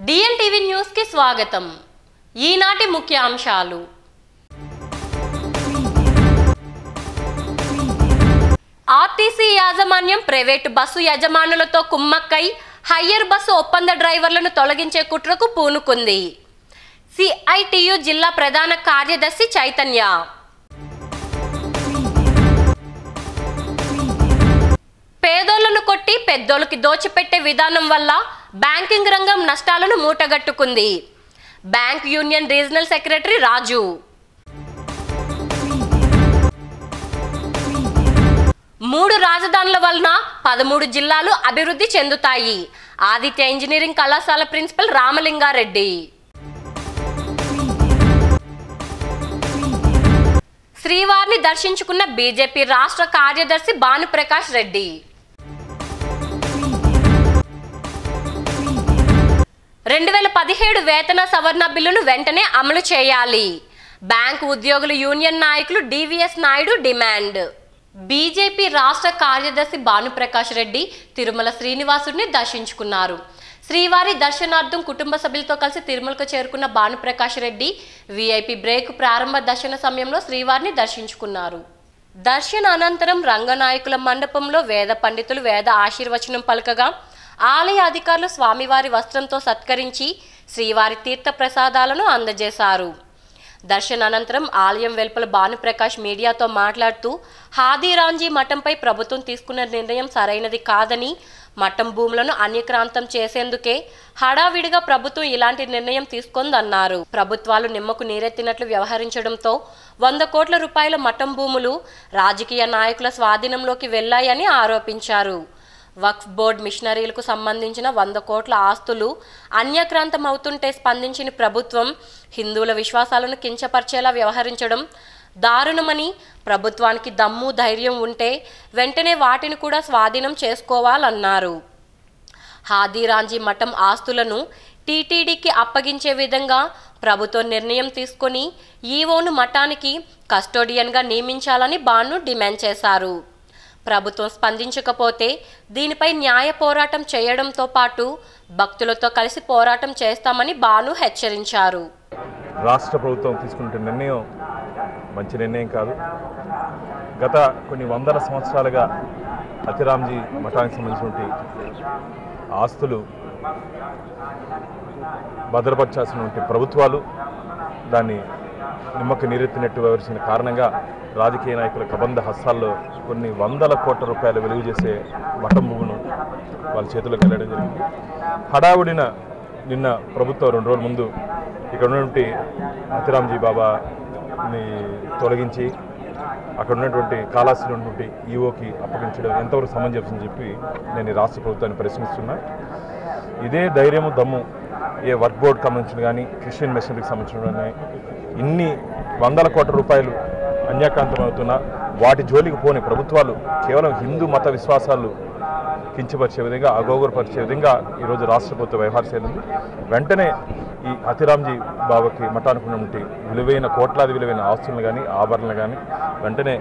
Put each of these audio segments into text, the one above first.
డిఎన్టీవీ న్యూస్కి స్వాగతం ఈనాటి ముఖ్యాంశాలు ఆర్టీసీ యాజమాన్యం ప్రైవేటు బస్సు యజమానులతో కుమ్మక్కై హయ్యర్ బస్సు ఒప్పంద డ్రైవర్లను తొలగించే కుట్రకు పూనుకుంది సిఐటియు జిల్లా ప్రధాన కార్యదర్శి చైతన్య పేదోళ్లను కొట్టి పెద్దోళ్ళకి దోచిపెట్టే విధానం వల్ల బ్యాంకింగ్ రంగం నష్టాలను మూటగట్టుకుంది bank union regional secretary Raju మూడు రాజధానుల వలన పదమూడు జిల్లాలు అభివృద్ధి చెందుతాయి ఆదిత్య ఇంజనీరింగ్ కళాశాల ప్రిన్సిపల్ రామలింగారెడ్డి శ్రీవారిని దర్శించుకున్న బీజేపీ రాష్ట్ర కార్యదర్శి భానుప్రకాష్ రెడ్డి రెండు వేల పదిహేడు వేతన సవరణ బిల్లును వెంటనే అమలు చేయాలి బ్యాంక్ ఉద్యోగుల యూనియన్ నాయకులు డివిఎస్ నాయుడు డిమాండ్ బీజేపీ రాష్ట్ర కార్యదర్శి భానుప్రకాష్ రెడ్డి తిరుమల శ్రీనివాసుడిని దర్శించుకున్నారు శ్రీవారి దర్శనార్థం కుటుంబ సభ్యులతో కలిసి తిరుమలకు చేరుకున్న భానుప్రకాష్ రెడ్డి వీఐపీ బ్రేక్ ప్రారంభ దర్శన సమయంలో శ్రీవారిని దర్శించుకున్నారు దర్శన అనంతరం రంగనాయకుల మండపంలో వేద పండితులు వేద ఆశీర్వచనం పలకగా ఆలయ అధికారులు స్వామివారి వస్త్రంతో సత్కరించి శ్రీవారి తీర్థ ప్రసాదాలను అందజేశారు దర్శన అనంతరం ఆలయం వెలుపల భానుప్రకాష్ మీడియాతో మాట్లాడుతూ హాదీరాంజీ మఠంపై ప్రభుత్వం తీసుకున్న నిర్ణయం సరైనది కాదని మఠం భూములను అన్యక్రాంతం చేసేందుకే హడావిడిగా ప్రభుత్వం ఇలాంటి నిర్ణయం తీసుకుందన్నారు ప్రభుత్వాలు నిమ్మకు నీరెత్తినట్లు వ్యవహరించడంతో వంద కోట్ల రూపాయల మఠం భూములు రాజకీయ నాయకుల స్వాధీనంలోకి వెళ్లాయని ఆరోపించారు వక్ఫ్ బోర్డ్ మిషనరీలకు సంబంధించిన వంద కోట్ల ఆస్తులు అన్యక్రాంతం అవుతుంటే స్పందించిన ప్రభుత్వం హిందువుల విశ్వాసాలను కించపరిచేలా వ్యవహరించడం దారుణమని ప్రభుత్వానికి దమ్ము ధైర్యం ఉంటే వెంటనే వాటిని కూడా స్వాధీనం చేసుకోవాలన్నారు హాదీరాంజీ మఠం ఆస్తులను టీటీడీకి అప్పగించే విధంగా ప్రభుత్వం నిర్ణయం తీసుకొని ఈవోను మఠానికి కస్టోడియన్గా నియమించాలని బాను డిమాండ్ చేశారు ప్రభుత్వం స్పందించకపోతే దీనిపై న్యాయ పోరాటం చేయడంతో పాటు భక్తులతో కలిసి పోరాటం చేస్తామని బాను హెచ్చరించారు రాష్ట్ర ప్రభుత్వం తీసుకున్న నిర్ణయం మంచి నిర్ణయం కాదు గత కొన్ని వందల సంవత్సరాలుగా అతిరామ్జీ మఠానికి సంబంధించినటువంటి ఆస్తులు భద్రపరచాల్సినటువంటి ప్రభుత్వాలు దాన్ని నిమ్మక నీరెత్తినట్టు వివరించిన కారణంగా రాజకీయ నాయకుల కబంధ హస్తాల్లో కొన్ని వందల కోట్ల రూపాయలు వెలుగు చేసే మఠం భూమును వాళ్ళ చేతిలోకి వెళ్ళడం జరిగింది హడావుడిన నిన్న ప్రభుత్వం రెండు రోజుల ముందు ఇక్కడ ఉన్నటువంటి అతిరామ్జీ బాబాని తొలగించి అక్కడ ఉన్నటువంటి కాళాస్తిలో ఉన్నటువంటి ఈఓకి అప్పగించడం ఎంతవరకు సమంజసం అని చెప్పి నేను ఈ రాష్ట్ర ప్రభుత్వాన్ని ప్రశ్నిస్తున్నా ఇదే ధైర్యము దమ్ము ఏ వర్క్ బోర్డ్ సంబంధించిన కానీ క్రిస్టియన్ మిషనరీకి సంబంధించిన కానీ ఇన్ని వందల కోట్ల రూపాయలు అన్యాక్రాంతం అవుతున్నా వాటి జోలికి పోని ప్రభుత్వాలు కేవలం హిందూ మత విశ్వాసాలు కించపరిచే విధంగా అగౌరవపరిచే విధంగా ఈరోజు రాష్ట్ర ప్రభుత్వ వ్యవహార శైలి ఉంది వెంటనే ఈ అతిరామ్జీ బాబాకి మఠానుకున్నటువంటి విలువైన కోట్లాది విలువైన ఆస్తులను కానీ ఆభరణలు కానీ వెంటనే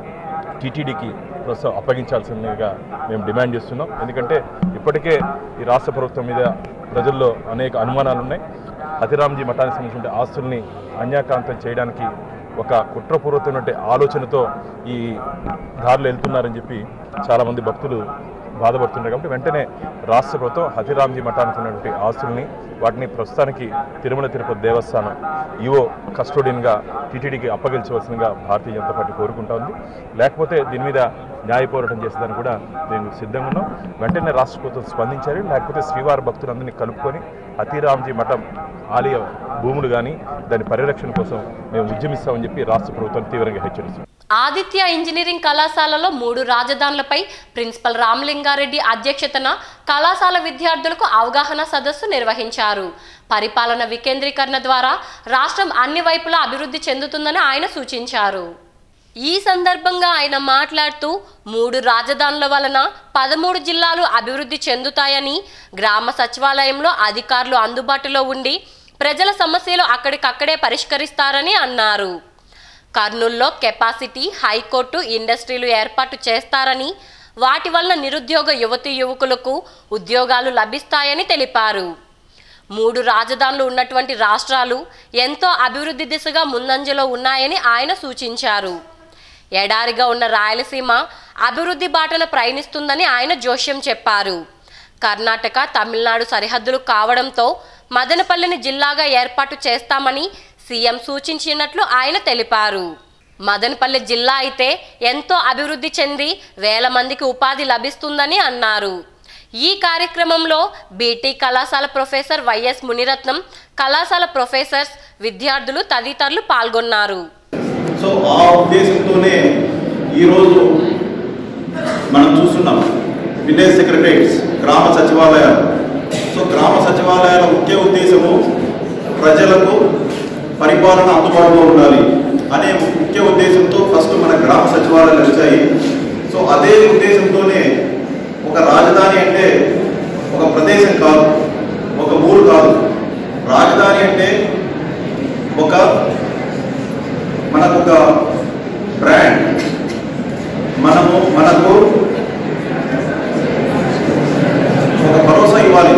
టీటీడీకి ప్రస్తుతం అప్పగించాల్సిందిగా మేము డిమాండ్ చేస్తున్నాం ఎందుకంటే ఇప్పటికే ఈ రాష్ట్ర ప్రభుత్వం మీద ప్రజల్లో అనేక అనుమానాలు ఉన్నాయి అతిరామ్జీ మఠానికి సంబంధించిన ఆస్తుల్ని అన్యాక్రాంతం చేయడానికి ఒక కుట్రపూర్వకమైనటువంటి ఆలోచనతో ఈ దారిలో వెళ్తున్నారని చెప్పి చాలామంది భక్తులు బాధపడుతున్నారు కాబట్టి వెంటనే రాష్ట్ర ప్రభుత్వం హతిరామ్జీ మఠానికి ఉన్నటువంటి ఆస్తుల్ని వాటిని ప్రస్తుతానికి తిరుమల తిరుపతి దేవస్థానం ఈవో కస్టోడియన్గా టీటీడీకి అప్పగించవలసిందిగా భారతీయ జనతా పార్టీ కోరుకుంటా ఉంది లేకపోతే దీని మీద న్యాయ పోరాటం చేసేదానికి కూడా నేను సిద్ధంగా ఉన్నాం వెంటనే రాష్ట్ర ప్రభుత్వం స్పందించారు లేకపోతే శ్రీవారి భక్తులందరినీ కలుపుకొని అతిరామ్జీ మఠం ఆలయ భూములు కానీ దాని పరిరక్షణ కోసం మేము ఉద్యమిస్తామని చెప్పి రాష్ట్ర ప్రభుత్వం తీవ్రంగా హెచ్చరిస్తుంది ఆదిత్య ఇంజనీరింగ్ కళాశాలలో మూడు రాజధానులపై ప్రిన్సిపల్ రామలింగారెడ్డి అధ్యక్షతన కళాశాల విద్యార్థులకు అవగాహన సదస్సు నిర్వహించారు పరిపాలన వికేంద్రీకరణ ద్వారా రాష్ట్రం అన్ని వైపులా అభివృద్ధి చెందుతుందని ఆయన సూచించారు ఈ సందర్భంగా ఆయన మాట్లాడుతూ మూడు రాజధానుల వలన పదమూడు జిల్లాలు అభివృద్ధి చెందుతాయని గ్రామ సచివాలయంలో అధికారులు అందుబాటులో ఉండి ప్రజల సమస్యలు అక్కడికక్కడే పరిష్కరిస్తారని అన్నారు కర్నూల్లో కెపాసిటీ హైకోర్టు ఇండస్ట్రీలు ఏర్పాటు చేస్తారని వాటి వలన నిరుద్యోగ యువతి యువకులకు ఉద్యోగాలు లభిస్తాయని తెలిపారు మూడు రాజధానులు ఉన్నటువంటి రాష్ట్రాలు ఎంతో అభివృద్ధి దిశగా ముందంజలో ఉన్నాయని ఆయన సూచించారు ఎడారిగా ఉన్న రాయలసీమ అభివృద్ధి బాటన ప్రయాణిస్తుందని ఆయన జోష్యం చెప్పారు కర్ణాటక తమిళనాడు సరిహద్దులు కావడంతో మదనపల్లిని జిల్లాగా ఏర్పాటు చేస్తామని సీఎం సూచించినట్లు ఆయన తెలిపారు మదనపల్లి జిల్లా అయితే ఎంతో అభివృద్ధి చెంది వేల మందికి ఉపాధి లభిస్తుందని అన్నారు ఈ కార్యక్రమంలో బీటీ కళాశాల ప్రొఫెసర్ వైఎస్ మునిరత్నం కళాశాల ప్రొఫెసర్స్ విద్యార్థులు తదితరులు పాల్గొన్నారు సో ఆ ఉద్దేశంతోనే ఈరోజు మనం చూస్తున్నాం విలేజ్ సెక్రటరీస్ గ్రామ సచివాలయాలు సో గ్రామ సచివాలయాల ముఖ్య ఉద్దేశము ప్రజలకు పరిపాలన అందుబాటులో ఉండాలి అనే ముఖ్య ఉద్దేశంతో ఫస్ట్ మన గ్రామ సచివాలయాలు వచ్చాయి సో అదే ఉద్దేశంతోనే ఒక రాజధాని అంటే ఒక ప్రదేశం కాదు ఒక ఊరు కాదు రాజధాని అంటే ఒక మనకు ఒక బ్రాండ్ మనము మనకు ఒక భరోసా ఇవ్వాలి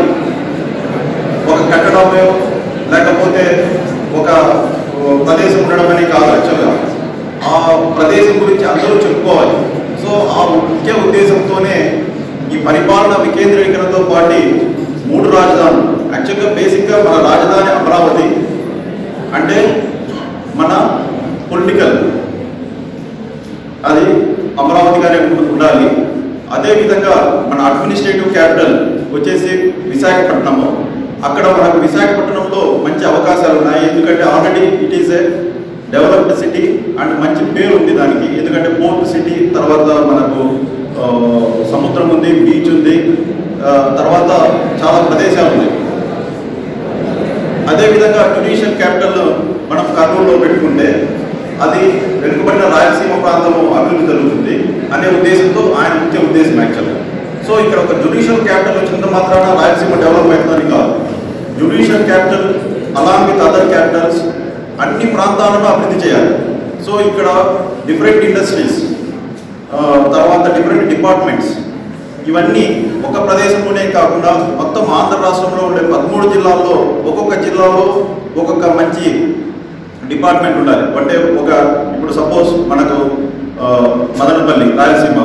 ఒక కట్టడమే లేకపోతే ఒక ప్రదేశం ఉండడం అని కాదు యాక్చువల్గా ఆ ప్రదేశం గురించి అందరూ చెప్పుకోవాలి సో ఆ ముఖ్య ఉద్దేశంతోనే ఈ పరిపాలన వికేంద్రీకరణతో పాటు మూడు రాజధానులు యాక్చువల్గా బేసిక్గా మన రాజధాని అమరావతి అంటే మన పొలిటికల్ అది అమరావతిగానే ఉండ- ఉండాలి అదేవిధంగా మన అడ్మినిస్ట్రేటివ్ క్యాపిటల్ వచ్చేసి విశాఖపట్నము అక్కడ మనకు విశాఖపట్నంలో మంచి అవకాశాలు ఉన్నాయి ఎందుకంటే already it is a developed city and మంచి పేరు ఉంది దానికి ఎందుకంటే పోర్ట్ సిటీ తర్వాత మనకు ఆ, సముద్రం ఉంది బీచ్ ఉంది ఆ, తర్వాత చాలా ప్రదేశాలు ఉన్నాయి అదేవిధంగా జ్యుడిషియల్ క్యాపిటల్ మనం కర్నూలులో పెట్టుకుంటే అది వెనుకబడిన రాయలసీమ ప్రాంతము అభివృద్ధి జరుగుతుంది అనే ఉద్దేశంతో ఆయన ముఖ్య ఉద్దేశం యాక్చువల్గా సో ఇక్కడ ఒక జ్యుడిషియల్ క్యాపిటల్ వచ్చినంత మాత్రాన రాయలసీమ డెవలప్ అవుతుందని కాదు judicial capital along with other capitals అన్ని ప్రాంతాలను అభివృద్ధి చేయాలి సో ఇక్కడ డిఫరెంట్ ఇండస్ట్రీస్ తర్వాత డిఫరెంట్ డిపార్ట్మెంట్స్ ఇవన్నీ ఒక ప్రదేశంలోనే కాకుండా మొత్తం ఆంధ్ర రాష్ట్రంలో ఉండే పదమూడు జిల్లాల్లో ఒక్కొక్క జిల్లాలో ఒక్కొక్క మంచి డిపార్ట్మెంట్ ఉండాలి అంటే ఒక ఇప్పుడు సపోజ్ మనకు ఆ, మదనపల్లి రాయలసీమ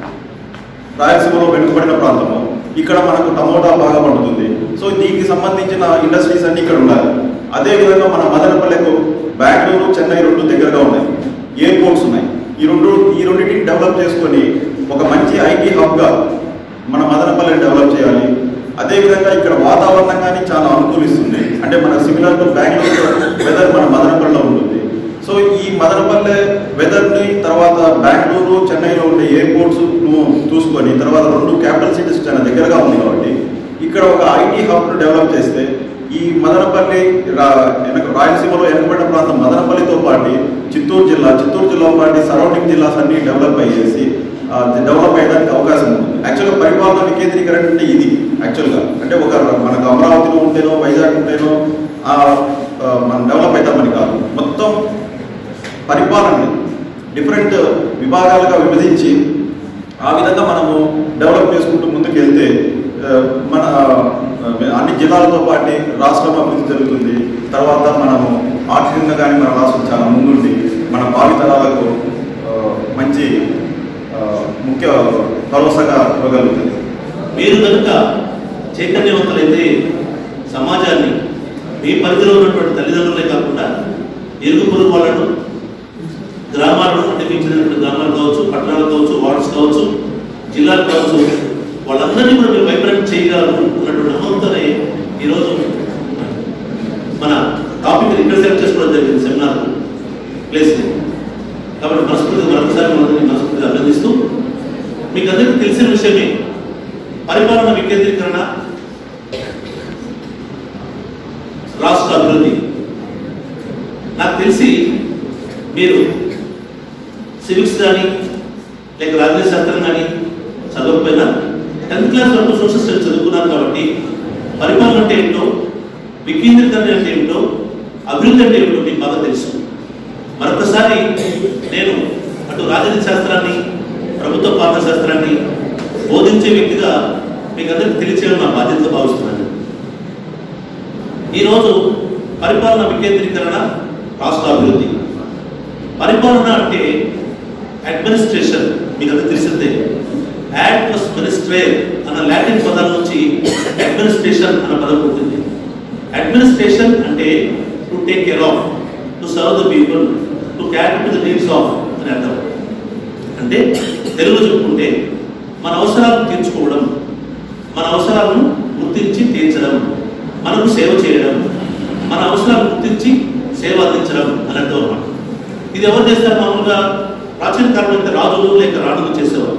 రాయలసీమలో వెనుకబడిన ప్రాంతము ఇక్కడ మనకు టమోటా బాగా పండుతుంది సో దీనికి సంబంధించిన ఇండస్ట్రీస్ అన్ని ఇక్కడ ఉండాలి అదేవిధంగా మన మదనపల్లెకు బెంగళూరు చెన్నై రెండు దగ్గరగా ఉన్నాయి ఎయిర్పోర్ట్స్ ఉన్నాయి ఈ రెండు ఈ రెండింటిని డెవలప్ చేసుకొని ఒక మంచి ఐటీ హబ్గా మన మదనపల్లిని డెవలప్ చేయాలి అదేవిధంగా ఇక్కడ వాతావరణం కానీ చాలా అనుకూలిస్తుంది అంటే మన సిమిలర్ టు బెంగళూరు వెదర్ మన మదనపల్లిలో ఉంటుంది సో ఈ మదనపల్లె వెదర్ని తర్వాత బెంగళూరు చెన్నైలో ఉండే ఎయిర్పోర్ట్స్ చూసుకొని తర్వాత రెండు క్యాపిటల్ సిటీస్ చాలా దగ్గరగా ఉంది కాబట్టి ఇక్కడ ఒక ఐటీ హబ్ను డెవలప్ చేస్తే ఈ మదనపల్లి రా- వెనక రాయలసీమలో వెనకబడిన ప్రాంతం మదనపల్లితో పాటు చిత్తూరు జిల్లా చిత్తూరు జిల్లా పాటు సరౌండింగ్ జిల్లాస్ అన్ని డెవలప్ అయ్యేసి ఆ, డెవలప్ అయ్యడానికి అవకాశం ఉంది యాక్చువల్గా పరిపాలన వికేంద్రీకరణ అంటే ఇది యాక్చువల్గా అంటే ఒక మనకు అమరావతిలో ఉంటేనో వైజాగ్ ఉంటేనో ఆ, ఆ, మనం డెవలప్ అవుతామని కాదు మొత్తం పరిపాలనని డిఫరెంట్ విభాగాలుగా విభజించి ఆ విధంగా మనము డెవలప్ చేసుకుంటూ ముందుకు వెళ్తే ఆ, మన ఆ, అన్ని జిల్లాలతో పాటు రాష్ట్రం అభివృద్ధి జరుగుతుంది తర్వాత మనము ఆర్థికంగా కానీ మన రాష్ట్రం చాలా ముందుండి మన భావితరాలకు ఆ, మంచి ఆ, ముఖ్య భరోసాగా ఇవ్వగలుగుతుంది మీరు కనుక చైతన్యవంతులైతే సమాజాన్ని మీ పరిధిలో ఉన్నటువంటి తల్లిదండ్రులే కాకుండా ఇరుగు పొరుగు వాళ్ళను గ్రామాలను అంటే మీకు చెందినటువంటి గ్రామాలు కావచ్చు పట్టణాలు కావచ్చు వార్డ్స్ కావచ్చు జిల్లాలు కావచ్చు వాళ్ళందరినీ కూడా మీరు వైబ్రెంట్ చేయగలరు ఉన్నటువంటి నమ్మకంతోనే ఈరోజు మన టాపిక్ ఇక్కడ సెలెక్ట్ చేసుకోవడం జరిగింది సెమినార్ ప్లేస్ కాబట్టి మనస్ఫూర్తిగా మరొకసారి మనందరినీ మనస్ఫూర్తిగా అభినందిస్తూ మీకు అందరికీ తెలిసిన విషయమే పరిపాలన వికేంద్రీకరణ రాష్ట్ర అభివృద్ధి నాకు తెలిసి మీరు సివిక్స్ కానీ లేక రాజకీయ శాస్త్రం కానీ చదవకపోయినా టెన్త్ క్లాస్ వరకు సోషల్ స్టడీస్ చదువుకున్నారు కాబట్టి పరిపాలన అంటే ఏంటో వికేంద్రీకరణ అంటే ఏంటో అభివృద్ధి అంటే ఏంటో మీకు బాగా తెలుసు మరొకసారి నేను అటు రాజకీయ శాస్త్రాన్ని ప్రభుత్వ పాలన శాస్త్రాన్ని బోధించే వ్యక్తిగా మీకు అందరికి తెలియచేయడం నా బాధ్యతగా భావిస్తున్నాను ఈరోజు పరిపాలన వికేంద్రీకరణ రాష్ట్ర అభివృద్ధి పరిపాలన అంటే అడ్మినిస్ట్రేషన్ మీకు అది తెలిసిందే యాడ్ ప్లస్ మినిస్ట్రేర్ అన్న లాటిన్ పదం నుంచి అడ్మినిస్ట్రేషన్ అన్న పదం ఉంటుంది అడ్మినిస్ట్రేషన్ అంటే to take care of to serve the people to cater to the needs of అని అర్థం అంటే తెలుగులో చెప్పుకుంటే మన అవసరాలను తీర్చుకోవడం మన అవసరాలను గుర్తించి తీర్చడం మనకు సేవ చేయడం మన అవసరాలను గుర్తించి సేవ అందించడం అని అర్థం అన్నమాట ఇది ఎవరు చేస్తారు మామూలుగా ప్రాచీన కాలంలో అయితే రాజులు లేక రాణులు చేసేవారు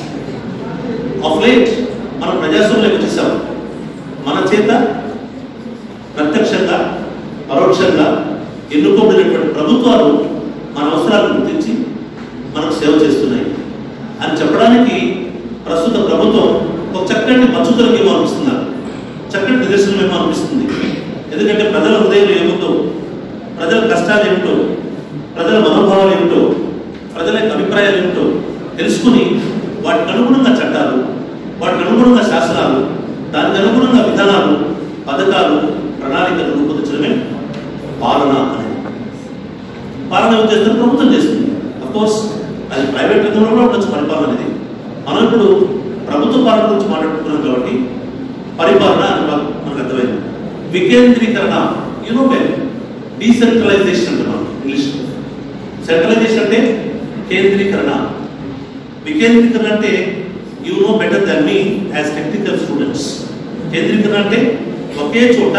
ఆఫ్ లేట్ మనం ప్రజాస్వామ్యంలోకి వచ్చేసాం మన చేత ప్రత్యక్షంగా పరోక్షంగా ఎన్నుకోబడినటువంటి ప్రభుత్వాలు మన అవసరాలను గుర్తించి మనకు సేవ చేస్తున్నాయి అని చెప్పడానికి ప్రస్తుత ప్రభుత్వం ఒక చక్కటి మచ్చుతలకు ఏమో అనిపిస్తున్నారు చక్కటి నిదర్శనం ఏమో అనిపిస్తుంది ఎందుకంటే ప్రజల హృదయంలో ఏముందో ప్రజల కష్టాలు ఏమిటో ప్రజల మనోభావాలు ఏమిటో ప్రజల యొక్క అభిప్రాయాలు ఏమిటో తెలుసుకుని వాటికి అనుగుణంగా చట్టాలు వాటికి అనుగుణంగా శాసనాలు దానికి అనుగుణంగా విధానాలు పథకాలు ప్రణాళికలు రూపొందించడమే పాలన అనేది పాలన ఎవరు చేస్తారు ప్రభుత్వం చేస్తుంది కోర్స్ అది ప్రైవేట్ రంగంలో కూడా ఉండొచ్చు పరిపాలన అనేది మనం ఇప్పుడు ప్రభుత్వ పాలన గురించి మాట్లాడుతున్నాం కాబట్టి పరిపాలన అని మనకు మనకు అర్థమైంది వికేంద్రీకరణ యూనో డీసెంట్రలైజేషన్ అంటున్నాం ఇంగ్లీష్ సెంట్రలైజేషన్ అంటే కేంద్రీకరణ వికేంద్రీకరణ అంటే you know better than me as technical students కేంద్రీకరణ అంటే ఒకే చోట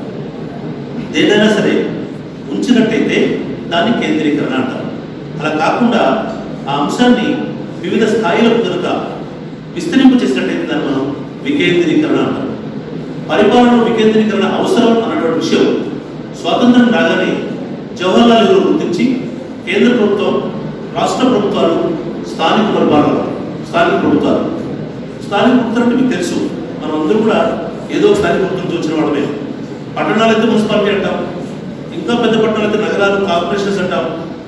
ఏదైనా సరే ఉంచినట్టయితే దాన్ని కేంద్రీకరణ అంటారు అలా కాకుండా ఆ అంశాన్ని వివిధ స్థాయిలకు కనుక విస్తరింపు చేసినట్టయితే దాన్ని మనం వికేంద్రీకరణ అంటాం పరిపాలన వికేంద్రీకరణ అవసరం అన్నటువంటి విషయం స్వాతంత్రం రాగానే జవహర్లాల్ నెహ్రూ గుర్తించి కేంద్ర ప్రభుత్వం రాష్ట్ర ప్రభుత్వాలు స్థానిక పరిపాలన స్థానిక ప్రభుత్వాలు స్థానిక ప్రభుత్వం అంటే మీకు తెలుసు మనం అందరూ కూడా ఏదో ఒక స్థానిక ప్రభుత్వం నుంచి వచ్చిన వాళ్ళమే పట్టణాలు అయితే మున్సిపాలిటీ అంటాం ఇంకా పెద్ద పట్టణాలు అయితే నగరాలు కార్పొరేషన్స్ అంటాం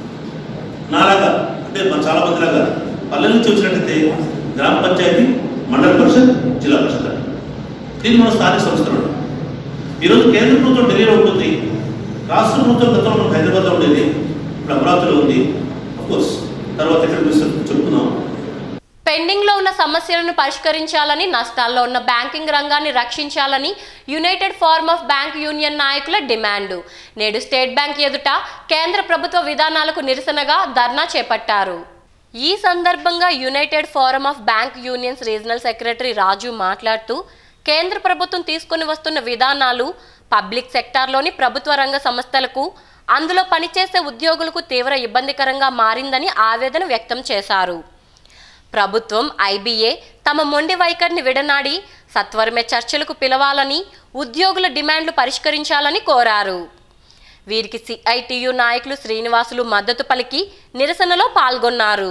నాలాగా అంటే మన చాలా మంది లాగా పల్లెల నుంచి వచ్చినట్టయితే గ్రామ పంచాయతీ మండల పరిషత్ జిల్లా పరిషత్ అంటాం. దీన్ని మనం స్థానిక సంస్థలు అంటాం. ఈరోజు కేంద్ర ప్రభుత్వం ఢిల్లీలో ఉంటుంది రాష్ట్ర ప్రభుత్వం గతంలో మనకు హైదరాబాద్లో ఉండేది ఇప్పుడు అమరావతిలో ఉంది కోర్స్ తర్వాత ఇక్కడ చెప్తున్నాం పెండింగ్ లో ఉన్న సమస్యలను పరిష్కరించాలని నష్టాల్లో ఉన్న బ్యాంకింగ్ రంగాన్ని రక్షించాలని united forum of bank union నాయకుల డిమాండ్ నేడు స్టేట్ బ్యాంక్ ఎదుట కేంద్ర ప్రభుత్వ విధానాలకు నిరసనగా ధర్నా చేపట్టారు ఈ సందర్భంగా united forum of bank unions regional secretary Raju మాట్లాడుతూ కేంద్ర ప్రభుత్వం తీసుకుని వస్తున్న విధానాలు పబ్లిక్ సెక్టార్లోని ప్రభుత్వ రంగ సంస్థలకు అందులో పనిచేసే ఉద్యోగులకు తీవ్ర ఇబ్బందికరంగా మారిందని ఆవేదన వ్యక్తం చేశారు ప్రభుత్వం ఐబీఏ తమ మొండి వైఖరిని విడనాడి సత్వరమే చర్చలకు పిలవాలని ఉద్యోగుల డిమాండ్లు పరిష్కరించాలని కోరారు వీరికి సిఐటియు నాయకులు శ్రీనివాసులు మద్దతు పలికి నిరసనలో పాల్గొన్నారు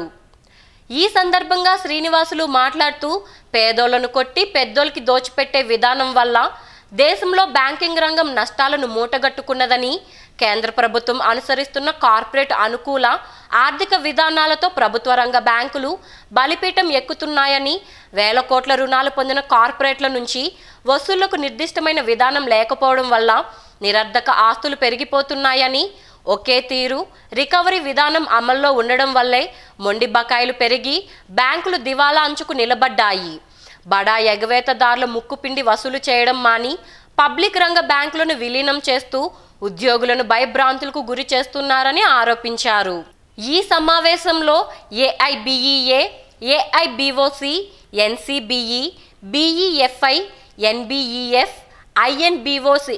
ఈ సందర్భంగా శ్రీనివాసులు మాట్లాడుతూ పేదోళ్లను కొట్టి పెద్దోళ్ళకి దోచిపెట్టే విధానం వల్ల దేశంలో బ్యాంకింగ్ రంగం నష్టాలను మూటగట్టుకున్నదని కేంద్ర ప్రభుత్వం అనుసరిస్తున్న కార్పొరేట్ అనుకూల ఆర్థిక విధానాలతో ప్రభుత్వ రంగ బ్యాంకులు బలిపీఠం ఎక్కుతున్నాయని వేల కోట్ల రుణాలు పొందిన కార్పొరేట్ల నుంచి వసూళ్లకు నిర్దిష్టమైన విధానం లేకపోవడం వల్ల నిరర్ధక ఆస్తులు పెరిగిపోతున్నాయని ఒకే తీరు రికవరీ విధానం అమల్లో ఉండడం వల్లే మొండి బకాయిలు పెరిగి బ్యాంకులు దివాలా అంచుకు నిలబడ్డాయి బడా ఎగవేతదారుల ముక్కుపిండి వసూలు చేయడం మాని పబ్లిక్ రంగ బ్యాంకులను విలీనం చేస్తూ ఉద్యోగులను భయభ్రాంతులకు గురి చేస్తున్నారని ఆరోపించారు ఈ సమావేశంలో ఏఐబిఈఏ ఏఐబిఓసి ఎన్సిబిఈ బిఈఎఫ్ఐ ఎన్బిఈఎఫ్ ఐఎన్బిఓసి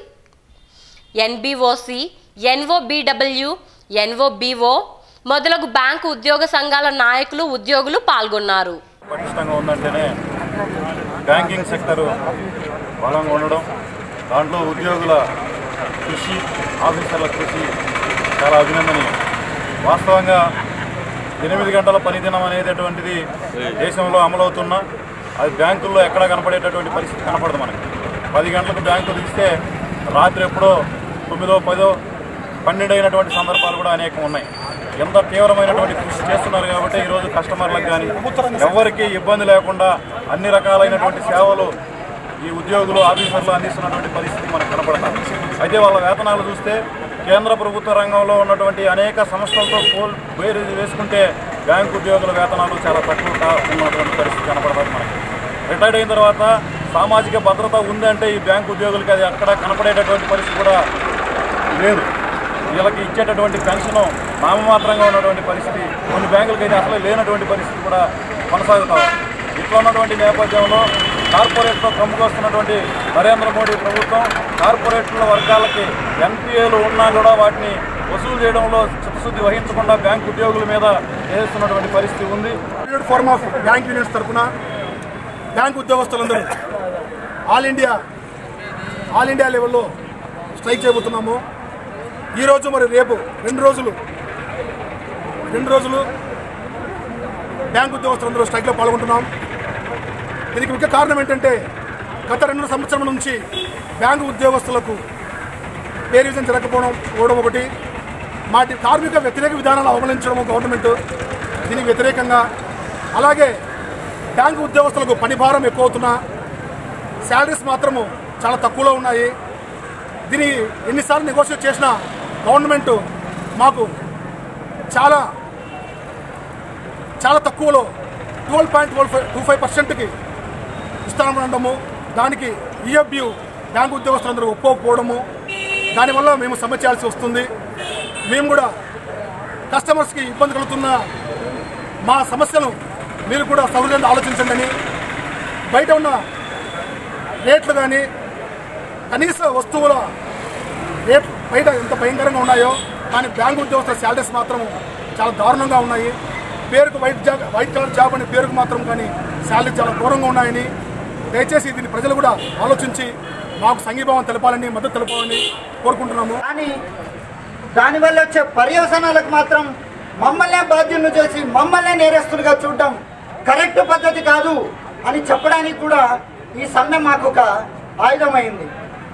ఎన్బిఓసి ఎన్ఓబిడబ్ల్యూ ఎన్ఓబిఓ మొదలగు బ్యాంకు ఉద్యోగ సంఘాల నాయకులు ఉద్యోగులు పాల్గొన్నారు పటిష్టంగా ఉందంటేనే బ్యాంకింగ్ సెక్టర్ బలంగా ఉండడం దాంట్లో ఉద్యోగుల కృషి ఆఫీసర్ల కృషి చాలా అభినందనీయం వాస్తవంగా ఎనిమిది గంటల పనిదినం అనేటటువంటిది దేశంలో అమలవుతున్న అది బ్యాంకుల్లో ఎక్కడ కనపడేటటువంటి పరిస్థితి కనపడదు మనకి పది గంటలకు బ్యాంకు తీస్తే రాత్రి ఎప్పుడో తొమ్మిదో పదో పన్నెండు అయినటువంటి సందర్భాలు కూడా అనేకం ఉన్నాయి ఎంత తీవ్రమైనటువంటి కృషి చేస్తున్నారు కాబట్టి ఈరోజు కస్టమర్లకు కానీ ఎవరికి ఇబ్బంది లేకుండా అన్ని రకాలైనటువంటి సేవలు ఈ ఉద్యోగులు ఆఫీసర్లు అందిస్తున్నటువంటి పరిస్థితి మనకు కనపడతాం అయితే వాళ్ళ వేతనాలు చూస్తే కేంద్ర ప్రభుత్వ రంగంలో ఉన్నటువంటి అనేక సంస్థలతో పోల్ వేరు వేసుకుంటే బ్యాంకు ఉద్యోగుల వేతనాలు చాలా తక్కువ కా- ఉన్నటువంటి పరిస్థితి కనపడతారు మనకి రిటైర్డ్ అయిన తర్వాత సామాజిక భద్రత ఉందంటే ఈ బ్యాంకు ఉద్యోగులకి అది అక్కడ కనపడేటటువంటి పరిస్థితి కూడా లేదు వీళ్ళకి ఇచ్చేటటువంటి పెన్షన్ నామమాత్రంగా ఉన్నటువంటి పరిస్థితి కొన్ని బ్యాంకులకి అయితే అసలు లేనటువంటి పరిస్థితి కూడా కొనసాగుతాం ఇట్లా ఉన్నటువంటి నేపథ్యంలో కార్పొరేట్తో కమ్ముకొస్తున్నటువంటి నరేంద్ర మోడీ ప్రభుత్వం కార్పొరేట్ల వర్గాలకి ఎన్పిఏలు ఉన్నా కూడా వాటిని వసూలు చేయడంలో చిత్తశుద్ధి వహించకుండా బ్యాంకు ఉద్యోగుల మీద చేస్తున్నటువంటి పరిస్థితి ఉంది unit forum of bank unions తరఫున బ్యాంక్ ఉద్యోగస్తులందరూ ఆల్ ఇండియా ఆల్ ఇండియా లెవెల్లో స్ట్రైక్ చేయబోతున్నాము ఈరోజు మరి రేపు రెండు రోజులు రెండు రోజులు బ్యాంక్ ఉద్యోగస్తులందరూ స్ట్రైక్లో పాల్గొంటున్నాం దీనికి ముఖ్య కారణం ఏంటంటే గత రెండు సంవత్సరం నుంచి బ్యాంకు ఉద్యోగస్తులకు పే రివిజన్ జరగకపోవడం పోవడం ఒకటి మాటి కార్మిక వ్యతిరేక విధానాలు అవలంబించడం గవర్నమెంట్ దీనికి వ్యతిరేకంగా అలాగే బ్యాంకు ఉద్యోగస్తులకు పని భారం ఎక్కువ అవుతున్నా శాలరీస్ మాత్రము చాలా తక్కువలో ఉన్నాయి దీన్ని ఎన్నిసార్లు నెగోషియేట్ చేసినా గవర్నమెంట్ మాకు చాలా చాలా తక్కువలో twelve point twelve five two five పర్సెంట్కి ఇస్తామనడము దానికి ఈఎఫ్యూ బ్యాంకు ఉద్యోగస్తులందరూ ఒప్పుకోకపోవడము దానివల్ల మేము సమ్మె చేయాల్సి వస్తుంది మేము కూడా కస్టమర్స్కి ఇబ్బంది కలుగుతున్న మా సమస్యను మీరు కూడా సౌకర్యంగా ఆలోచించండి అని బయట ఉన్న రేట్లు కానీ కనీస వస్తువుల రేట్లు బయట ఎంత భయంకరంగా ఉన్నాయో కానీ బ్యాంకు ఉద్యోగస్తుల శాలరీస్ మాత్రం చాలా దారుణంగా ఉన్నాయి పేరుకు white job white colour job అనే పేరుకు మాత్రం కానీ శాలరీ చాలా ఘోరంగా ఉన్నాయని దయచేసి దీన్ని ప్రజలు కూడా ఆలోచించి మాకు సంఘీభావం తెలపాలని మద్దతు తెలపాలని కోరుకుంటున్నాము కానీ దానివల్ల వచ్చే పర్యవసనాలకు మాత్రం మమ్మల్నే బాధ్యులను చేసి మమ్మల్నే నేరస్తులుగా చూడటం కరెక్ట్ పద్ధతి కాదు అని చెప్పడానికి కూడా ఈ సమ్మె మాకు ఒక ఆయుధమైంది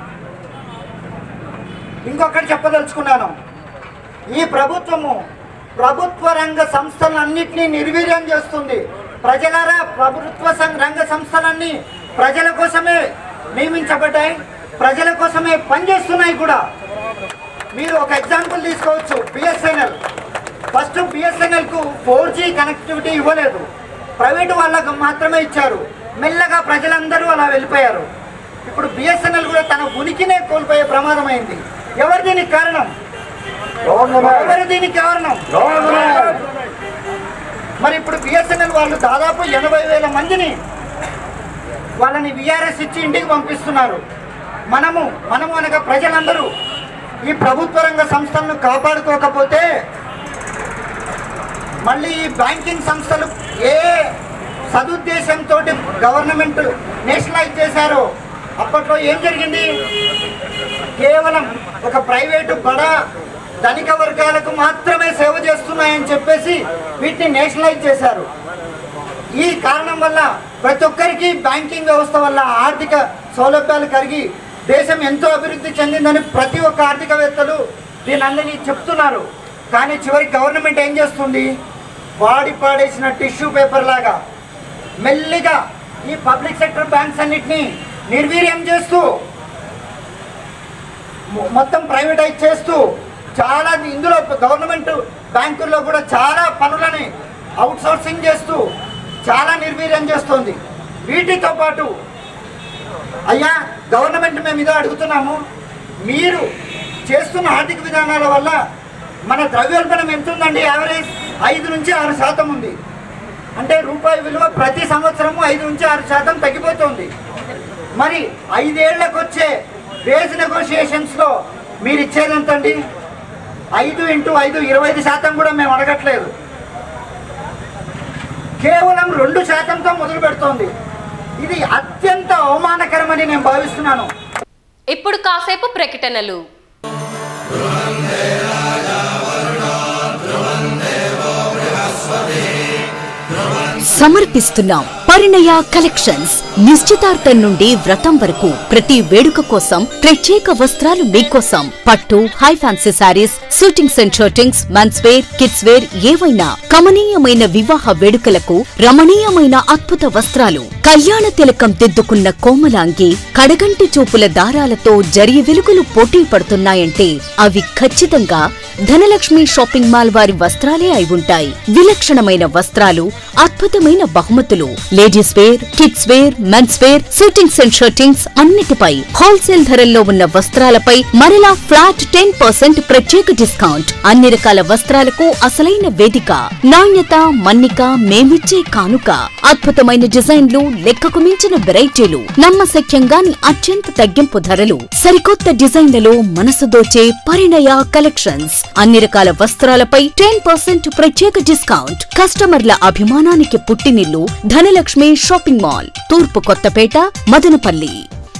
ఇంకొకటి చెప్పదలుచుకున్నాను ఈ ప్రభుత్వము ప్రభుత్వ రంగ సంస్థలన్నింటినీ నిర్వీర్యం చేస్తుంది ప్రజలారా ప్రభుత్వ సం- రంగ సంస్థలన్నీ ప్రజల కోసమే నియమించబడ్డాయి ప్రజల కోసమే పనిచేస్తున్నాయి కూడా మీరు ఒక ఎగ్జాంపుల్ తీసుకోవచ్చు బిఎస్ఎన్ఎల్ ఫస్ట్ బిఎస్ఎన్ఎల్ కు ఫోర్ జీ కనెక్టివిటీ ఇవ్వలేదు ప్రైవేటు వాళ్ళకు మాత్రమే ఇచ్చారు మెల్లగా ప్రజలందరూ అలా వెళ్ళిపోయారు ఇప్పుడు బిఎస్ఎన్ఎల్ కూడా తన ఉనికినే కోల్పోయే ప్రమాదం అయింది ఎవరు దీనికి కారణం ఎవరు దీనికి కారణం మరి ఇప్పుడు బిఎస్ఎన్ఎల్ వాళ్ళు దాదాపు ఎనభై వేల మందిని వాళ్ళని విఆర్ఎస్ ఇచ్చి ఇంటికి పంపిస్తున్నారు మనము మనము అనగా ప్రజలందరూ ఈ ప్రభుత్వ రంగ సంస్థలను కాపాడుకోకపోతే మళ్ళీ ఈ బ్యాంకింగ్ సంస్థలు ఏ సదుద్దేశంతో గవర్నమెంట్ నేషనలైజ్ చేశారో అప్పట్లో ఏం జరిగింది కేవలం ఒక ప్రైవేటు బడా ధనిక వర్గాలకు మాత్రమే సేవ చేస్తున్నాయని చెప్పేసి వీటిని నేషనలైజ్ చేశారు ఈ కారణం వల్ల ప్రతి ఒక్కరికి బ్యాంకింగ్ వ్యవస్థ వల్ల ఆర్థిక సౌలభ్యాలు కలిగి దేశం ఎంతో అభివృద్ధి చెందిందని ప్రతి ఒక్క ఆర్థికవేత్తలు దీని అందరినీ చెప్తున్నారు కానీ చివరికి గవర్నమెంట్ ఏం చేస్తుంది వాడి పాడేసిన టిష్యూ పేపర్ లాగా మెల్లిగా ఈ పబ్లిక్ సెక్టర్ బ్యాంక్స్ అన్నిటినీ నిర్వీర్యం చేస్తూ మొ- మొత్తం ప్రైవేటైజ్ చేస్తూ చాలా ఇందులో గవర్నమెంట్ బ్యాంకుల్లో కూడా చాలా పనులని అవుట్ సోర్సింగ్ చేస్తూ చాలా నిర్వీర్యం చేస్తుంది వీటితో పాటు అయ్యా గవర్నమెంట్ మేము ఇదో అడుగుతున్నాము మీరు చేస్తున్న ఆర్థిక విధానాల వల్ల మన ద్రవ్యోల్బణం ఎంత ఉందండి యావరేజ్ ఐదు నుంచి ఆరు శాతం ఉంది అంటే రూపాయి విలువ ప్రతి సంవత్సరము ఐదు నుంచి ఆరు శాతం తగ్గిపోతుంది మరి ఐదేళ్లకు వచ్చే వేజ్ నెగోషియేషన్స్లో మీరు ఇచ్చేది ఎంతండి ఐదు ఇంటూ ఐదు ఇరవై ఐదు శాతం కూడా మేము అడగట్లేదు కేవలం రెండు శాతంతో మొదలు పెడుతోంది ఇది అత్యంత అవమానకరమని నేను భావిస్తున్నాను ఇప్పుడు కాసేపు ప్రకటనలు సమర్పిస్తున్నాం పరిణయ కలెక్షన్స్ నిశ్చితార్థం నుండి వ్రతం వరకు ప్రతి వేడుక కోసం ప్రత్యేక వస్త్రాలు మీకోసం పట్టు high fancy sarees suitings and shirtings men's wear kids wear ఏవైనా కమనీయమైన వివాహ వేడుకలకు రమణీయమైన అద్భుత వస్త్రాలు కళ్యాణ తిలకం దిద్దుకున్న కోమలాంగి కడగంటి చూపుల దారాలతో జరి వెలుగులు పోటీ పడుతున్నాయంటే అవి ఖచ్చితంగా ధనలక్ష్మి షాపింగ్ మాల్ వారి వస్త్రాలే అయి ఉంటాయి విలక్షణమైన వస్త్రాలు అద్భుతమైన బహుమతులు ladies wear kids wear men's wear suitings and shirtings అన్నిటిపై హోల్సేల్ ధరల్లో ఉన్న వస్త్రాలపై మరలా ఫ్లాట్ టెన్ పర్సెంట్ ప్రత్యేక డిస్కౌంట్ అన్ని రకాల వస్త్రాలకు అసలైన వేదిక నాణ్యత మన్నిక మేమిచ్చే కానుక అద్భుతమైన డిజైన్లు లెక్కకు మించిన వెరైటీలు నమ్మశక్యంగాని అత్యంత తగ్గింపు ధరలు సరికొత్త డిజైన్లలో మనసు దోచే పరిణయ కలెక్షన్స్ అన్ని రకాల వస్త్రాలపై టెన్ పర్సెంట్ ప్రత్యేక డిస్కౌంట్ కస్టమర్ల అభిమానానికి పుట్టినిల్లు ధనలక్ష్మి షాపింగ్ మాల్ తూర్పు కొత్తపేట మదనపల్లి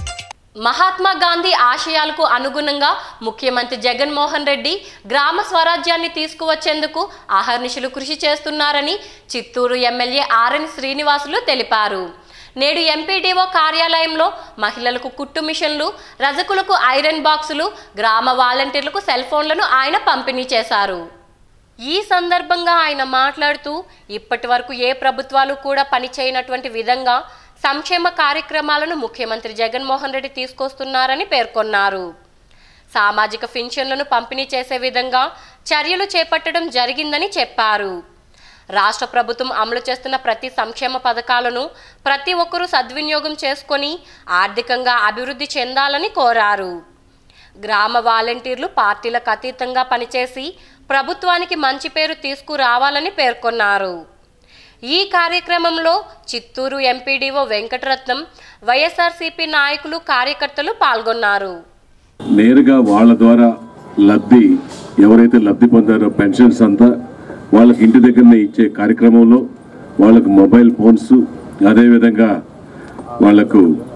మహాత్మా గాంధీ ఆశయాలకు అనుగుణంగా ముఖ్యమంత్రి జగన్మోహన్ రెడ్డి గ్రామ స్వరాజ్యాన్ని తీసుకువచ్చేందుకు అహర్నిశలు కృషి చేస్తున్నారని చిత్తూరు ఎమ్మెల్యే ఆర్ఎన్ శ్రీనివాసులు తెలిపారు నేడు ఎంపీడీఓ కార్యాలయంలో మహిళలకు కుట్టు మిషన్లు రజకులకు ఐరన్ బాక్సులు గ్రామ వాలంటీర్లకు సెల్ ఫోన్లను ఆయన పంపిణీ చేశారు ఈ సందర్భంగా ఆయన మాట్లాడుతూ ఇప్పటి వరకు ఏ ప్రభుత్వాలు కూడా పనిచేయనటువంటి విధంగా సంక్షేమ కార్యక్రమాలను ముఖ్యమంత్రి జగన్మోహన్ రెడ్డి తీసుకొస్తున్నారని పేర్కొన్నారు సామాజిక పింఛన్లను పంపిణీ చేసే విధంగా చర్యలు చేపట్టడం జరిగిందని చెప్పారు రాష్ట్ర ప్రభుత్వం అమలు చేస్తున్న ప్రతి సంక్షేమ పథకాలను ప్రతి ఒక్కరూ సద్వినియోగం చేసుకొని ఆర్థికంగా అభివృద్ధి చెందాలని కోరారు గ్రామ వాలంటీర్లు పార్టీలకు అతీతంగా పనిచేసి ప్రభుత్వానికి మంచి పేరు తీసుకురావాలని పేర్కొన్నారు ఈ కార్యక్రమంలో చిత్తూరు ఎంపీడీఓ వెంకటరత్నం వైఎస్ఆర్సీపీ నాయకులు కార్యకర్తలు పాల్గొన్నారు నేరుగా వాళ్ళ ద్వారా లబ్ధి ఎవరైతే లబ్ధి పొందారో పెన్షన్స్ అంతా వాళ్ళకి ఇంటి దగ్గరనే ఇచ్చే కార్యక్రమంలో వాళ్ళకు మొబైల్ ఫోన్స్ అదేవిధంగా వాళ్ళకు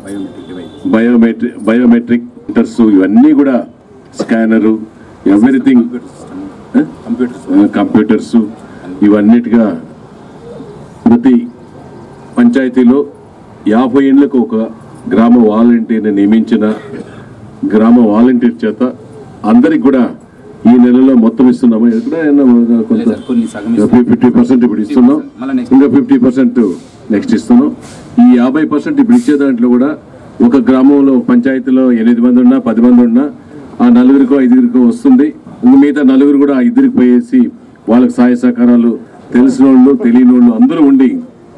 బయోమెట్రిక్ బయోమెట్రిక్ ఇంటర్స్ ఇవన్నీ కూడా స్కానరు ఎవ్రీథింగ్ కంప్యూటర్స్ ఇవన్నిటిగా ప్రతి పంచాయతీలో యాభై ఏళ్ళకు ఒక గ్రామ వాలంటీర్ని నియమించిన గ్రామ వాలంటీర్ చేత అందరికి కూడా ఈ నెలలో మొత్తం ఇస్తున్నాము ఇక్కడ ఏమన్నా కొంత ఫిఫ్టీ పర్సెంట్ ఇప్పుడు ఇస్తున్నాం ఇంకా ఫిఫ్టీ పర్సెంట్ నెక్స్ట్ ఇస్తున్నాం ఈ యాభై పర్సెంట్ ఇప్పుడు ఇచ్చే దాంట్లో కూడా ఒక గ్రామంలో పంచాయతీలో ఎనిమిది మంది ఉన్నా పది మంది ఉన్నా ఆ నలుగురికో ఐదుగురికో వస్తుంది ఇంక మిగతా నలుగురు కూడా ఆ ఇద్దరికి పోయేసి వాళ్ళకి సహాయ సహకారాలు తెలిసిన వాళ్ళు తెలియని వాళ్ళు అందరూ ఉండి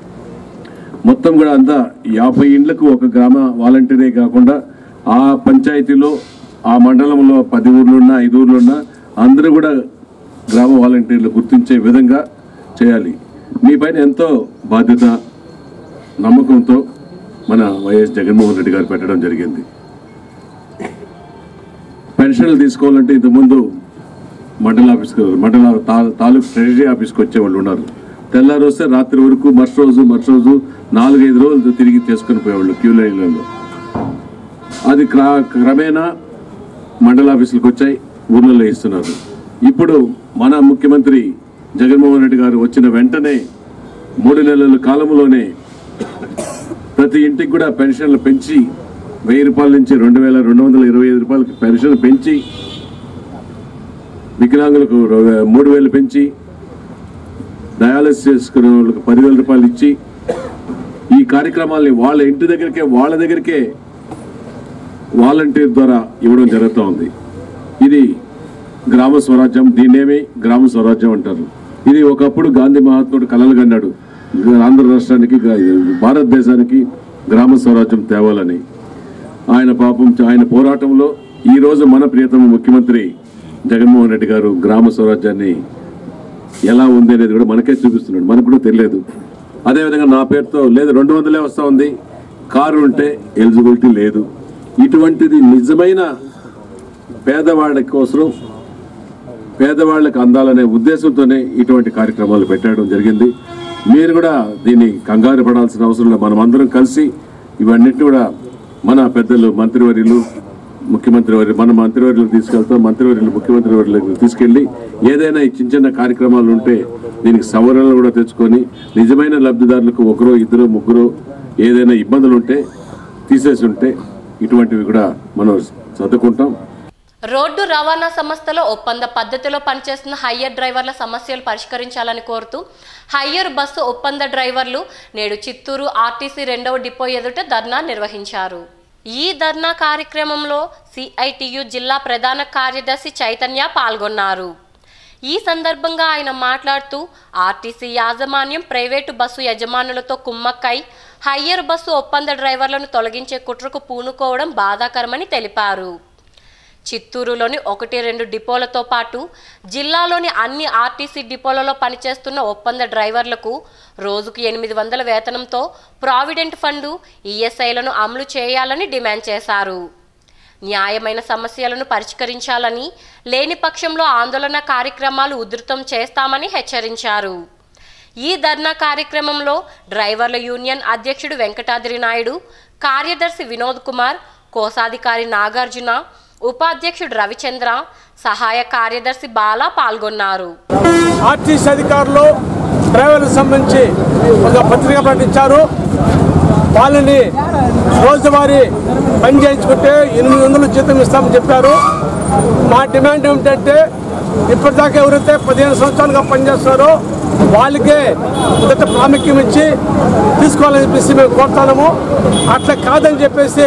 మొత్తం కూడా అంతా యాభై ఇండ్లకు ఒక గ్రామ వాలంటీరే కాకుండా ఆ పంచాయతీలో ఆ మండలంలో పది ఊర్లున్నా ఐదు ఊర్లున్నా అందరూ కూడా గ్రామ వాలంటీర్లు గుర్తించే విధంగా చేయాలి మీ పైన ఎంతో బాధ్యత నమ్మకంతో మన వైఎస్ జగన్మోహన్ రెడ్డి గారు పెట్టడం జరిగింది పెన్షన్లు తీసుకోవాలంటే ఇంతకుముందు మండల ఆఫీస్కి మండల తా- తాలూకు ట్రెజరీ ఆఫీస్కి వచ్చే వాళ్ళు ఉన్నారు తెల్లారు వస్తే రాత్రి వరకు మరుస రోజు మరుస రోజు నాలుగైదు రోజులు తిరిగి తీసుకొని పోయేవాళ్ళు క్యూ లైన్లలో అది క్ర క్రమేణా మండల ఆఫీసులకు వచ్చాయి ఊర్లలో ఇస్తున్నారు ఇప్పుడు మన ముఖ్యమంత్రి జగన్మోహన్ రెడ్డి గారు వచ్చిన వెంటనే మూడు నెలల కాలంలోనే ప్రతి ఇంటికి కూడా పెన్షన్లు పెంచి వెయ్యి రూపాయల నుంచి రెండు వేల రెండు వందల ఇరవై ఐదు రూపాయలకి పెన్షన్ పెంచి వికలాంగులకు రో- మూడు వేలు పెంచి డయాలసిస్ చేసుకునే వాళ్ళకి పదివేల రూపాయలు ఇచ్చి ఈ కార్యక్రమాల్ని వాళ్ళ ఇంటి దగ్గరికే వాళ్ళ దగ్గరికే వాలంటీర్ ద్వారా ఇవ్వడం జరుగుతూ ఉంది ఇది గ్రామ స్వరాజ్యం దీన్నేమి గ్రామ స్వరాజ్యం అంటారు ఇది ఒకప్పుడు గాంధీ మహాత్ముడు కలలు కన్నాడు ఆంధ్ర రాష్ట్రానికి గా- భారతదేశానికి గ్రామ స్వరాజ్యం తేవాలని ఆయన పాపం ఆయన పోరాటంలో ఈ రోజు మన ప్రియతమ ముఖ్యమంత్రి జగన్మోహన్ రెడ్డి గారు గ్రామ స్వరాజ్యాన్ని ఎలా ఉంది అనేది కూడా మనకే చూపిస్తున్నాడు మనకు కూడా తెలియదు అదేవిధంగా నా పేరుతో లేదు రెండు వందలే వస్తూ ఉంది కారు ఉంటే ఎలిజిబిలిటీ లేదు ఇటువంటిది నిజమైన పేదవాళ్ళ కోసం పేదవాళ్ళకి అందాలనే ఉద్దేశంతోనే ఇటువంటి కార్యక్రమాలు పెట్టడం జరిగింది మీరు కూడా దీన్ని కంగారు పడాల్సిన అవసరం లేదు మనం అందరం కలిసి ఇవన్నిటిని కూడా మన పెద్దలు మంత్రివర్యులు ముఖ్యమంత్రి వారి మన మంత్రివర్యులకు తీసుకెళ్తాం మంత్రివర్యులు ముఖ్యమంత్రి వర్యులకు తీసుకెళ్లి ఏదైనా ఈ చిన్న చిన్న కార్యక్రమాలు ఉంటే దీనికి సవరణలు కూడా తెచ్చుకొని నిజమైన లబ్ధిదారులకు ఒకరో ఇద్దరు ముగ్గురు ఏదైనా ఇబ్బందులు ఉంటే తీసేసి ఉంటే ఇటువంటివి కూడా మనం సర్దుకుంటాం రోడ్డు రవాణా సంస్థలో ఒప్పంద పద్ధతిలో పనిచేస్తున్న హయ్యర్ డ్రైవర్ల సమస్యలు పరిష్కరించాలని కోరుతూ హయ్యర్ బస్సు ఒప్పంద డ్రైవర్లు నేడు చిత్తూరు ఆర్టీసీ రెండవ డిపో ఎదుట ధర్నా నిర్వహించారు ఈ ధర్నా కార్యక్రమంలో సిఐటియు జిల్లా ప్రధాన కార్యదర్శి చైతన్య పాల్గొన్నారు ఈ సందర్భంగా ఆయన మాట్లాడుతూ ఆర్టీసీ యాజమాన్యం ప్రైవేటు బస్సు యజమానులతో కుమ్మక్కై హయ్యర్ బస్సు ఒప్పంద డ్రైవర్లను తొలగించే కుట్రకు పూనుకోవడం బాధాకరమని తెలిపారు చిత్తూరులోని ఒకటి రెండు డిపోలతో పాటు జిల్లాలోని అన్ని ఆర్టీసీ డిపోలలో పనిచేస్తున్న ఒప్పంద డ్రైవర్లకు రోజుకు ఎనిమిది వందల వేతనంతో ప్రావిడెంట్ ఫండు ఈఎస్ఐలను అమలు చేయాలని డిమాండ్ చేశారు న్యాయమైన సమస్యలను పరిష్కరించాలని లేని పక్షంలో ఆందోళన కార్యక్రమాలు ఉధృతం చేస్తామని హెచ్చరించారు ఈ ధర్నా కార్యక్రమంలో డ్రైవర్ల యూనియన్ అధ్యక్షుడు వెంకటాద్రి నాయుడు కార్యదర్శి వినోద్ కుమార్ కోశాధికారి నాగార్జున ఉపాధ్యక్షుడు రవిచంద్ర సహాయ కార్యదర్శి బాలా పాల్గొన్నారు ఆర్టీసీ అధికారులు డ్రైవర్లకు సంబంధించి ఒక పత్రిక ప్రకటించారు వాళ్ళని రోజువారీ పని చేయించుకుంటే ఎనిమిది వందలు జీతం ఇస్తామని చెప్పారు మా డిమాండ్ ఏమిటంటే ఇప్పటిదాకా ఎవరైతే పదిహేను సంవత్సరాలుగా పనిచేస్తున్నారో వాళ్ళకే మొదట ప్రాముఖ్యం ఇచ్చి తీసుకోవాలని చెప్పేసి మేము కోరుతున్నాము అట్లా కాదని చెప్పేసి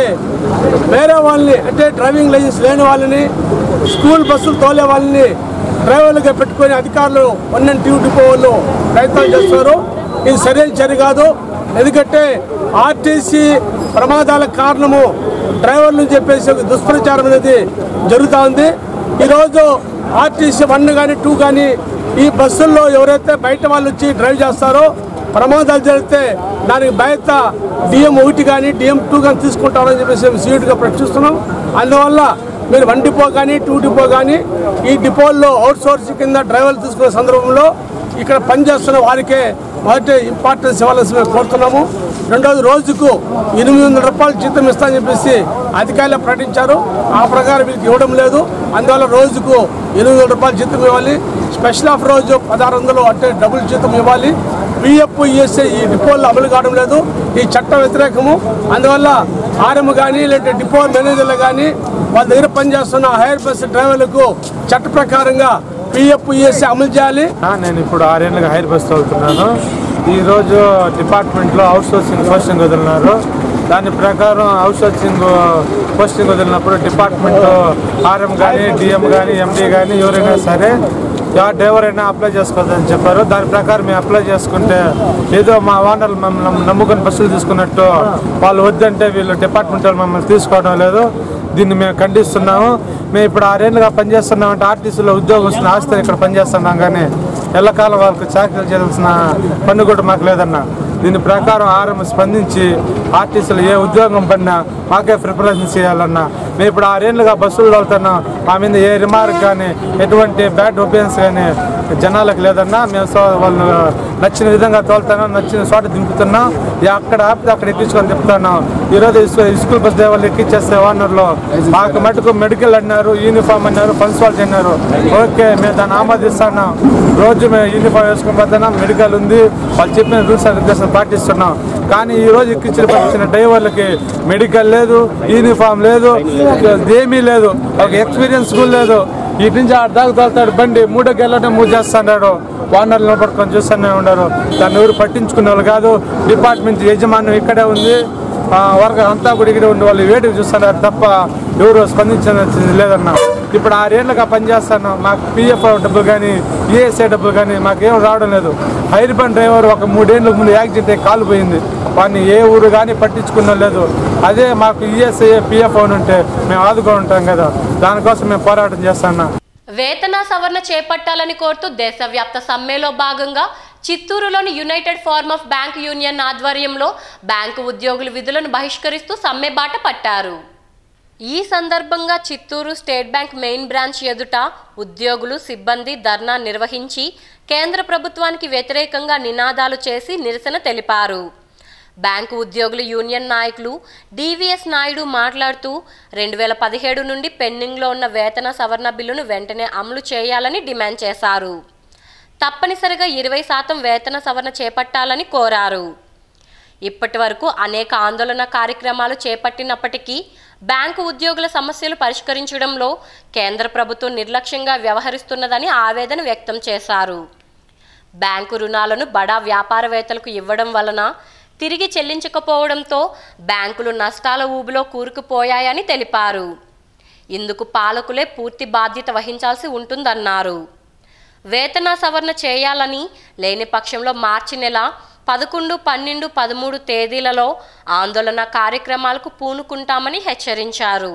వేరే వాళ్ళని అంటే డ్రైవింగ్ లైసెన్స్ లేని వాళ్ళని స్కూల్ బస్సులు తోలే వాళ్ళని డ్రైవర్లుగా పెట్టుకొని అధికారులు వన్ అండ్ టూ డిపో వాళ్ళు ప్రయత్నం చేస్తున్నారు ఇది సరైన చర్య కాదు ఎందుకంటే ఆర్టీసీ ప్రమాదాలకు కారణము డ్రైవర్లు చెప్పేసి ఒక దుష్ప్రచారం అనేది జరుగుతూ ఉంది ఈరోజు ఆర్టీసీ వన్ కానీ టూ కానీ ఈ బస్సుల్లో ఎవరైతే బయట వాళ్ళు వచ్చి డ్రైవ్ చేస్తారో ప్రమాదాలు జరిగితే దానికి బయట డిఎం ఒకటి కానీ డిఎం టూ కానీ తీసుకుంటారని చెప్పేసి మేము సీటుగా ప్రశ్నిస్తున్నాం అందువల్ల మీరు వన్ డిపో కానీ టూ డిపో కానీ ఈ డిపోల్లో అవుట్ సోర్సింగ్ కింద డ్రైవర్లు తీసుకునే సందర్భంలో ఇక్కడ పనిచేస్తున్న వారికే మొదటి ఇంపార్టెన్స్ ఇవ్వాల్సి మేము కోరుతున్నాము రెండోది రోజుకు ఎనిమిది వందల రూపాయలు జీతం ఇస్తామని చెప్పేసి అధికారులు ప్రకటించారు ఆ ప్రకారం వీళ్ళకి ఇవ్వడం లేదు అందువల్ల రోజుకు ఎనిమిది వందల రూపాయలు జీతం ఇవ్వాలి స్పెషల్ ఆఫ్ రోజు పదహారు వందలు అంటే డబుల్ జీతం ఇవ్వాలి పిఎఫ్ ఈఎస్ఐ ఈ డిపోల్లో అమలు కావడం లేదు ఈ చట్ట వ్యతిరేకము అందువల్ల ఆర్ఎం కానీ లేదంటే డిపో మేనేజర్లు కానీ వాళ్ళ దగ్గర పనిచేస్తున్న హైర్ బస్ డ్రైవర్లకు చట్ట ప్రకారంగా పిఎఫ్ ఈఎస్ఐ అమలు చేయాలి నేను ఇప్పుడు ఆరేళ్ళుగా హైర్ బస్ చదువుతున్నాను ఈరోజు డిపార్ట్మెంట్లో అవుట్ సోర్సింగ్ పోస్టింగ్ వదిలినారు దాని ప్రకారం అవుట్ సోర్సింగ్ పోస్టింగ్ వదిలినప్పుడు డిపార్ట్మెంట్ ఆర్ఎం కానీ డిఎం కానీ ఎండి కానీ ఎవరైనా సరే ఎవరు డ్రైవర్ అయినా అప్లై చేసుకోవద్దని చెప్పారు దాని ప్రకారం మేము అప్లై చేసుకుంటే ఏదో మా ఓనర్లు మమ్మల్ని నమ్ముకొని బస్సులు తీసుకున్నట్టు వాళ్ళు వద్దంటే వీళ్ళు డిపార్ట్మెంట్ వాళ్ళు మమ్మల్ని తీసుకోవడం లేదు దీన్ని మేము ఖండిస్తున్నాము మేము ఇప్పుడు ఆరేళ్ళుగా పనిచేస్తున్నామంటే ఆర్టీసీలో ఉద్యోగస్తున్న ఆస్తి ఇక్కడ పనిచేస్తున్నాం కానీ ఎల్లకాలం వాళ్ళకి చాకరీ చేయాల్సిన పన్ను కూడా మాకు లేదన్న దీని ప్రకారం ఆర్ఎం స్పందించి ఆర్టీసీలో ఏ ఉద్యోగం పడినా మాకే ప్రిపరేషన్ చేయాలన్నా మేము ఇప్పుడు ఆరేళ్ళుగా బస్సులు వెళ్తున్నాం మా మీద ఏ రిమార్క్ కానీ ఎటువంటి బ్యాడ్ ఒపీనియన్స్ కానీ జనాలకు లేదన్నా మేము సో వాళ్ళు నచ్చిన విధంగా తోలుతున్నాం నచ్చిన చోట దింపుతున్నాం ఇక అక్కడ ఆపితే అక్కడ ఎక్కించుకొని తిప్పుతున్నాం ఈరోజు ఇస్కూ- స్కూల్ బస్ డ్రైవర్లు ఎక్కించేస్తే ఓనర్లో మాకు మటుకు మెడికల్ అన్నారు యూనిఫామ్ అన్నారు పంచువాలిటీ అన్నారు ఓకే మేము దాన్ని ఆమోదిస్తున్నాం రోజు మేము యూనిఫామ్ వేసుకొని పోతున్నాం మెడికల్ ఉంది వాళ్ళు చెప్పిన రూల్స్ అండ్ రెగ్యులేషన్ పాటిస్తున్నాం కానీ ఈ రోజు ఎక్కించిన పంపించిన డ్రైవర్లకి మెడికల్ లేదు యూనిఫామ్ లేదు ఏమీ లేదు ఒక ఎక్స్పీరియన్స్ కూడా లేదు ఇటు నుంచి ఆడ దాకా తోలుతాడు బండి మూడో గెలనే మూవ్ చేస్తున్నాడు ఓనర్లు నిలబడుకొని చూస్తూనే ఉన్నారు దాన్ని ఎవరు పట్టించుకునే వాళ్ళు కాదు డిపార్ట్మెంట్ యజమాన్యం ఇక్కడే ఉంది వర్గ అంతా కూడా ఇక్కడ ఉండి వాళ్ళు వేడికి చూస్తున్నారు తప్ప ఎవరు స్పందించినది లేదన్న ఇప్పుడు ఆరేళ్ళగా పనిచేస్తాను మాకు పిఎఫ్ డబ్బులు కానీ ఈఎస్ఐ డబ్బులు కానీ మాకేం రావడం లేదు హైర్ బండ్ డ్రైవర్ ఒక మూడేళ్ళ ముందు యాక్సిడెంట్ అయ్యి కాలు పోయింది వాడిని ఏ ఊరు కానీ పట్టించుకున్న లేదు అదే మాకు ఈఎస్ఐ పిఎఫ్ అని ఉంటే మేము ఆదుకొని ఉంటాం కదా దానికోసం మేము పోరాటం చేస్తున్నాం వేతన సవరణ చేపట్టాలని కోరుతూ దేశవ్యాప్త సమ్మెలో భాగంగా చిత్తూరులోని united forum of bank union ఆధ్వర్యంలో బ్యాంకు ఉద్యోగుల విధులను బహిష్కరిస్తూ సమ్మె బాట పట్టారు ఈ సందర్భంగా Chittoor state bank main branch ఎదుట ఉద్యోగులు సిబ్బంది ధర్నా నిర్వహించి కేంద్ర ప్రభుత్వానికి వ్యతిరేకంగా నినాదాలు చేసి నిరసన తెలిపారు బ్యాంకు ఉద్యోగుల యూనియన్ నాయకులు డివిఎస్ నాయుడు మాట్లాడుతూ రెండు వేల పదిహేడు నుండి పెండింగ్లో ఉన్న వేతన సవరణ బిల్లును వెంటనే అమలు చేయాలని డిమాండ్ చేశారు తప్పనిసరిగా ఇరవై శాతం వేతన సవరణ చేపట్టాలని కోరారు ఇప్పటి వరకు అనేక ఆందోళన కార్యక్రమాలు చేపట్టినప్పటికీ బ్యాంకు ఉద్యోగుల సమస్యలు పరిష్కరించడంలో కేంద్ర ప్రభుత్వం నిర్లక్ష్యంగా వ్యవహరిస్తున్నదని ఆవేదన వ్యక్తం చేశారు బ్యాంకు రుణాలను బడా వ్యాపారవేత్తలకు ఇవ్వడం వలన తిరిగి చెల్లించకపోవడంతో బ్యాంకులు నష్టాల ఊబిలో కూరుకుపోయాయని తెలిపారు ఇందుకు పాలకులే పూర్తి బాధ్యత వహించాల్సి ఉంటుందన్నారు వేతన సవరణ చేయాలని లేని పక్షంలో మార్చి నెల పదకొండు పన్నెండు పదమూడు తేదీలలో ఆందోళన కార్యక్రమాలకు పూనుకుంటామని హెచ్చరించారు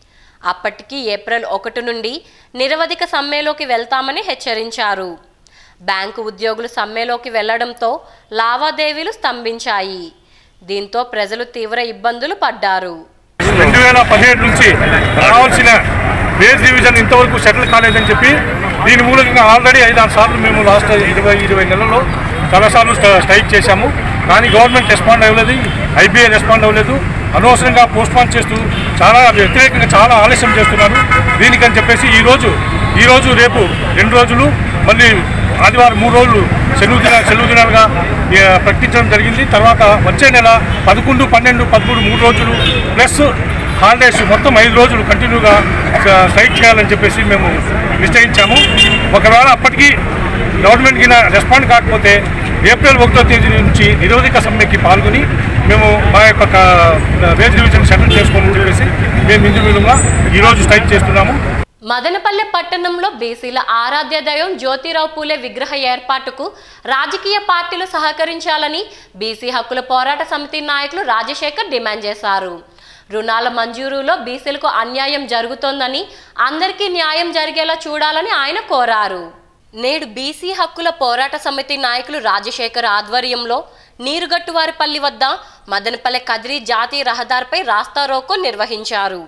అప్పటికి ఏప్రిల్ ఒకటి నుండి నిరవధిక సమ్మెలోకి వెళ్తామని హెచ్చరించారు బ్యాంకు ఉద్యోగులు సమ్మెలోకి వెళ్లడంతో లావాదేవీలు స్తంభించాయి దీంతో ప్రజలు తీవ్ర ఇబ్బందులు పడ్డారు రెండు వేల పదిహేడు నుంచి రావాల్సిన బేస్ డివిజన్ ఇంతవరకు సెటిల్ కాలేదని చెప్పి దీని మూలంగా ఆల్రెడీ ఐదారు సార్లు మేము లాస్ట్ ఇరవై ఇరవై నెలల్లో చాలాసార్లు స్ట- స్ట్రైక్ చేశాము కానీ గవర్నమెంట్ రెస్పాండ్ అవ్వలేదు ఐబీఐ రెస్పాండ్ అవ్వలేదు అనవసరంగా పోస్ట్ పోన్ చేస్తూ చాలా వ్యతిరేకంగా చాలా ఆలస్యం చేస్తున్నారు దీనికని చెప్పేసి ఈరోజు ఈరోజు రేపు రెండు రోజులు మళ్ళీ ఆదివారం మూడు రోజులు సెలవు దిన సెలవు దినాలుగా ఏ, ప్రకటించడం జరిగింది తర్వాత వచ్చే నెల పదకొండు పన్నెండు పదమూడు మూడు రోజులు ప్లస్ హాలిడేస్ మొత్తం ఐదు రోజులు కంటిన్యూగా స- స్ట్రైక్ చేయాలని చెప్పేసి మేము నిశ్చయించాము ఒకవేళ అప్పటికి గవర్నమెంట్కి రెస్పాండ్ కాకపోతే ఏప్రిల్ ఒకటో తేదీ నుంచి నిరోధిక సమ్మెకి పాల్గొని మేము మా యొక్క క- వేజ్ డివిజన్ సెటిల్ చేసుకోవాలని చెప్పేసి మేము ఇండివిజువల్గా ఈరోజు స్ట్రైక్ చేస్తున్నాము మదనపల్లె పట్టణంలో బీసీల ఆరాధ్య దైవం జ్యోతిరావు పూలే విగ్రహ ఏర్పాటుకు రాజకీయ పార్టీలు సహకరించాలని బీసీ హక్కుల పోరాట సమితి నాయకులు రాజశేఖర్ డిమాండ్ చేశారు రుణాల మంజూరులో బీసీలకు అన్యాయం జరుగుతోందని అందరికీ న్యాయం జరిగేలా చూడాలని ఆయన కోరారు నేడు బీసీ హక్కుల పోరాట సమితి నాయకులు రాజశేఖర్ ఆధ్వర్యంలో నీరుగట్టువారిపల్లి వద్ద మదనపల్లె కదిరి జాతీయ రహదారిపై రాస్తా రోకో నిర్వహించారు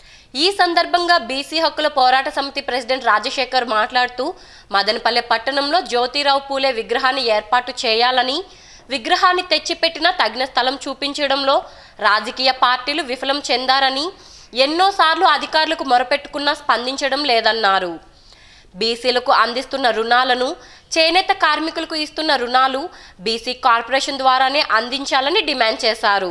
ఈ సందర్భంగా బీసీ హక్కుల పోరాట సమితి ప్రెసిడెంట్ రాజశేఖర్ మాట్లాడుతూ మదనపల్లె పట్టణంలో జ్యోతిరావు పూలే విగ్రహాన్ని ఏర్పాటు చేయాలని విగ్రహాన్ని తెచ్చిపెట్టిన తగిన స్థలం చూపించడంలో రాజకీయ పార్టీలు విఫలం చెందారని ఎన్నోసార్లు అధికారులకు మొరపెట్టుకున్నా స్పందించడం లేదన్నారు బీసీలకు అందిస్తున్న రుణాలను చేనేత కార్మికులకు ఇస్తున్న రుణాలు బీసీ కార్పొరేషన్ ద్వారానే అందించాలని డిమాండ్ చేశారు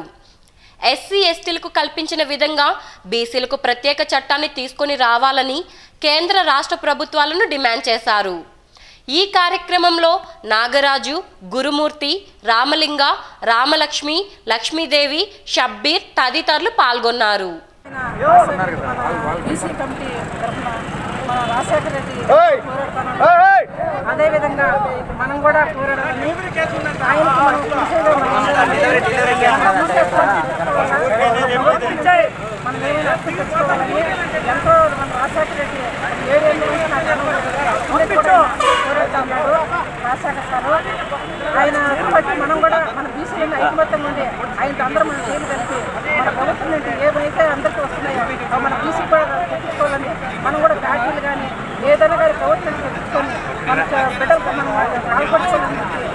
ఎస్సీ ఎస్టీలకు కల్పించిన విధంగా బీసీలకు ప్రత్యేక చట్టాన్ని తీసుకొని రావాలని కేంద్ర రాష్ట్ర ప్రభుత్వాలను డిమాండ్ చేశారు ఈ కార్యక్రమంలో నాగరాజు గురుమూర్తి రామలింగ రామలక్ష్మి లక్ష్మీదేవి షబ్బీర్ తదితరులు పాల్గొన్నారు బీసీ కమిటీ తరఫున మన రాజశేఖర రెడ్డి పోరాడుతానని అదేవిధంగా మనం కూడా పోరాడాలని ఆయనకు మనం పిలిచేదే మనం మనం ఏమైనా అర్థం తెచ్చుకోవాలని ఎంతో మన రాజశేఖర రెడ్డి ఏడేళ్ళ నుంచి నాకు ఇప్పటికి కూడా పోరాడుతూ ఉన్నాడు రాజశేఖర సారు ఆయన బట్టి మనం కూడా మన బీసీలను ఐకమత్యంగా ఉండి ఆయనతో అందరం మనం చేయాలి కలిపి మన ప్రభుత్వం నుండి ఏవైతే అందరికీ వస్తున్నాయో అవి మన బీసీ కూడా తెచ్చుకోవాలని మనం కూడా ఫ్యాక్టరీలు కానీ ఏదైనా కానీ ప్రభుత్వం తెచ్చుకొని మన చ- బిడ్డలకు మనం పాల్పడుకోవాలని చెప్పి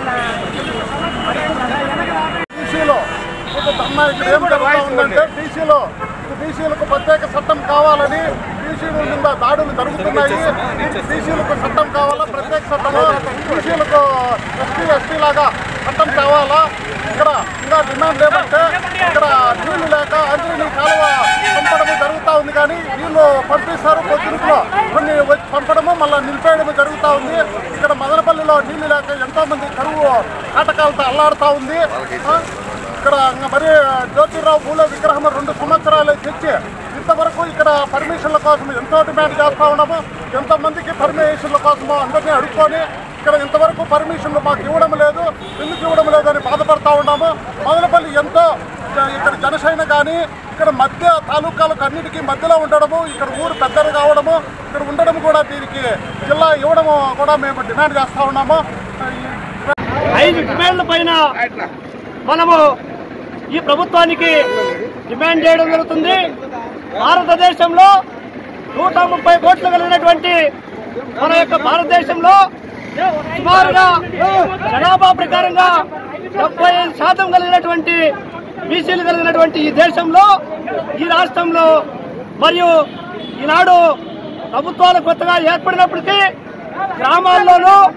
బీసీలో ఒక ధర్నా ఇక్కడ ఏం జరుగుతా ఉందంటే బీసీలో బీసీలకు ప్రత్యేక చట్టం కావాలని బీసీల మీద దాడులు జరుగుతున్నాయి బీసీలకు చట్టం కావాలా ప్రత్యేక చట్టము బీసీలకు ఎస్టీ ఎస్టీ లాగా చట్టం కావాలా ఇక్కడ ఇంకా డిమాండ్ ఏమంటే ఇక్కడ నీళ్లు లేక అంజనీ కాలువ పంపడము జరుగుతూ ఉంది కానీ నీళ్లు పంపిస్తారు పొద్దురుకులో కొన్ని వచ్చి పంపడము మళ్ళీ నిలిపేయడము జరుగుతూ ఉంది ఇక్కడ మదనపల్లిలో నీళ్లు లేక ఎంతో మంది కరువు కాటకాలతో అల్లాడుతూ ఉంది ఆ? ఇక్కడ ఇంకా మరి జ్యోతిరావు పూలే విగ్రహం రెండు సంవత్సరాలు తెచ్చి ఇంతవరకు ఇక్కడ పర్మిషన్ల కోసం ఎంతో డిమాండ్ చేస్తూ ఉన్నాము ఎంతో మందికి పర్మిషన్ల కోసము అందరినీ అడుక్కొని ఇక్కడ ఇంతవరకు పర్మిషన్లు మాకు ఇవ్వడం లేదు ఎందుకు ఇవ్వడం లేదని బాధపడతా ఉన్నాము మొదలపల్లి ఎంతో ఇక్కడ జనసేన కానీ ఇక్కడ మధ్య తాలూకాలకు అన్నిటికీ మధ్యలో ఉండడము ఇక్కడ ఊరు పెద్దలు కావడము ఇక్కడ ఉండడం కూడా దీనికి జిల్లా ఇవ్వడము కూడా మేము డిమాండ్ చేస్తూ ఉన్నాము ఐదు డిమాండ్ల పైన మనము ఈ ప్రభుత్వానికి డిమాండ్ చేయడం జరుగుతుంది భారతదేశంలో నూట ముప్పై కోట్లు కలిగినటువంటి మన యొక్క భారతదేశంలో సుమారుగా జనాభా ప్రకారంగా డెబ్బై ఐదు శాతం కలిగినటువంటి బీసీలు కలిగినటువంటి ఈ దేశంలో ఈ రాష్ట్రంలో మరియు ఈనాడు ప్రభుత్వాలు కొత్తగా ఏర్పడినప్పటికీ గ్రామాల్లోనూ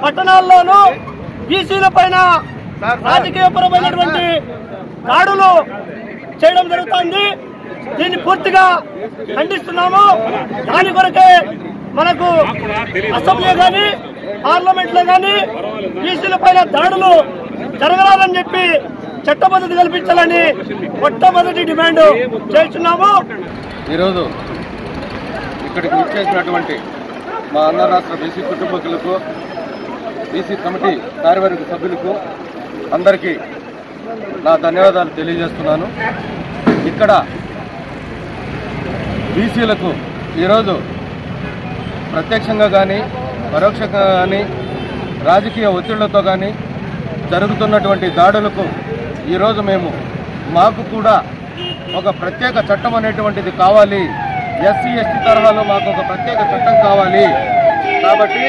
పట్టణాల్లోనూ బీసీల పైన రాజకీయపరమైనటువంటి దాడులు చేయడం జరుగుతోంది దీన్ని పూర్తిగా ఖండిస్తున్నాము దాని కొరకే మనకు అసెంబ్లీ గాని పార్లమెంట్ లో గాని బీసీల పైన దాడులు జరగరాదని చెప్పి చట్టబద్ధత కల్పించాలని మొట్టమొదటి డిమాండ్ చేస్తున్నాము ఈరోజు ఇక్కడికి విచ్చేసినటువంటి మా ఆంధ్ర రాష్ట్ర బీసీ కుటుంబకులకు బీసీ కమిటీ కార్యవర్గ సభ్యులకు అందరికీ నా ధన్యవాదాలు తెలియజేస్తున్నాను ఇక్కడ బీసీలకు ఈరోజు ప్రత్యక్షంగా కానీ పరోక్షంగా కానీ రాజకీయ ఒత్తిళ్లతో కానీ జరుగుతున్నటువంటి దాడులకు ఈరోజు మేము మాకు కూడా ఒక ప్రత్యేక చట్టం అనేటువంటిది కావాలి ఎస్సీ ఎస్టీ తరహాలో మాకు ఒక ప్రత్యేక చట్టం కావాలి కాబట్టి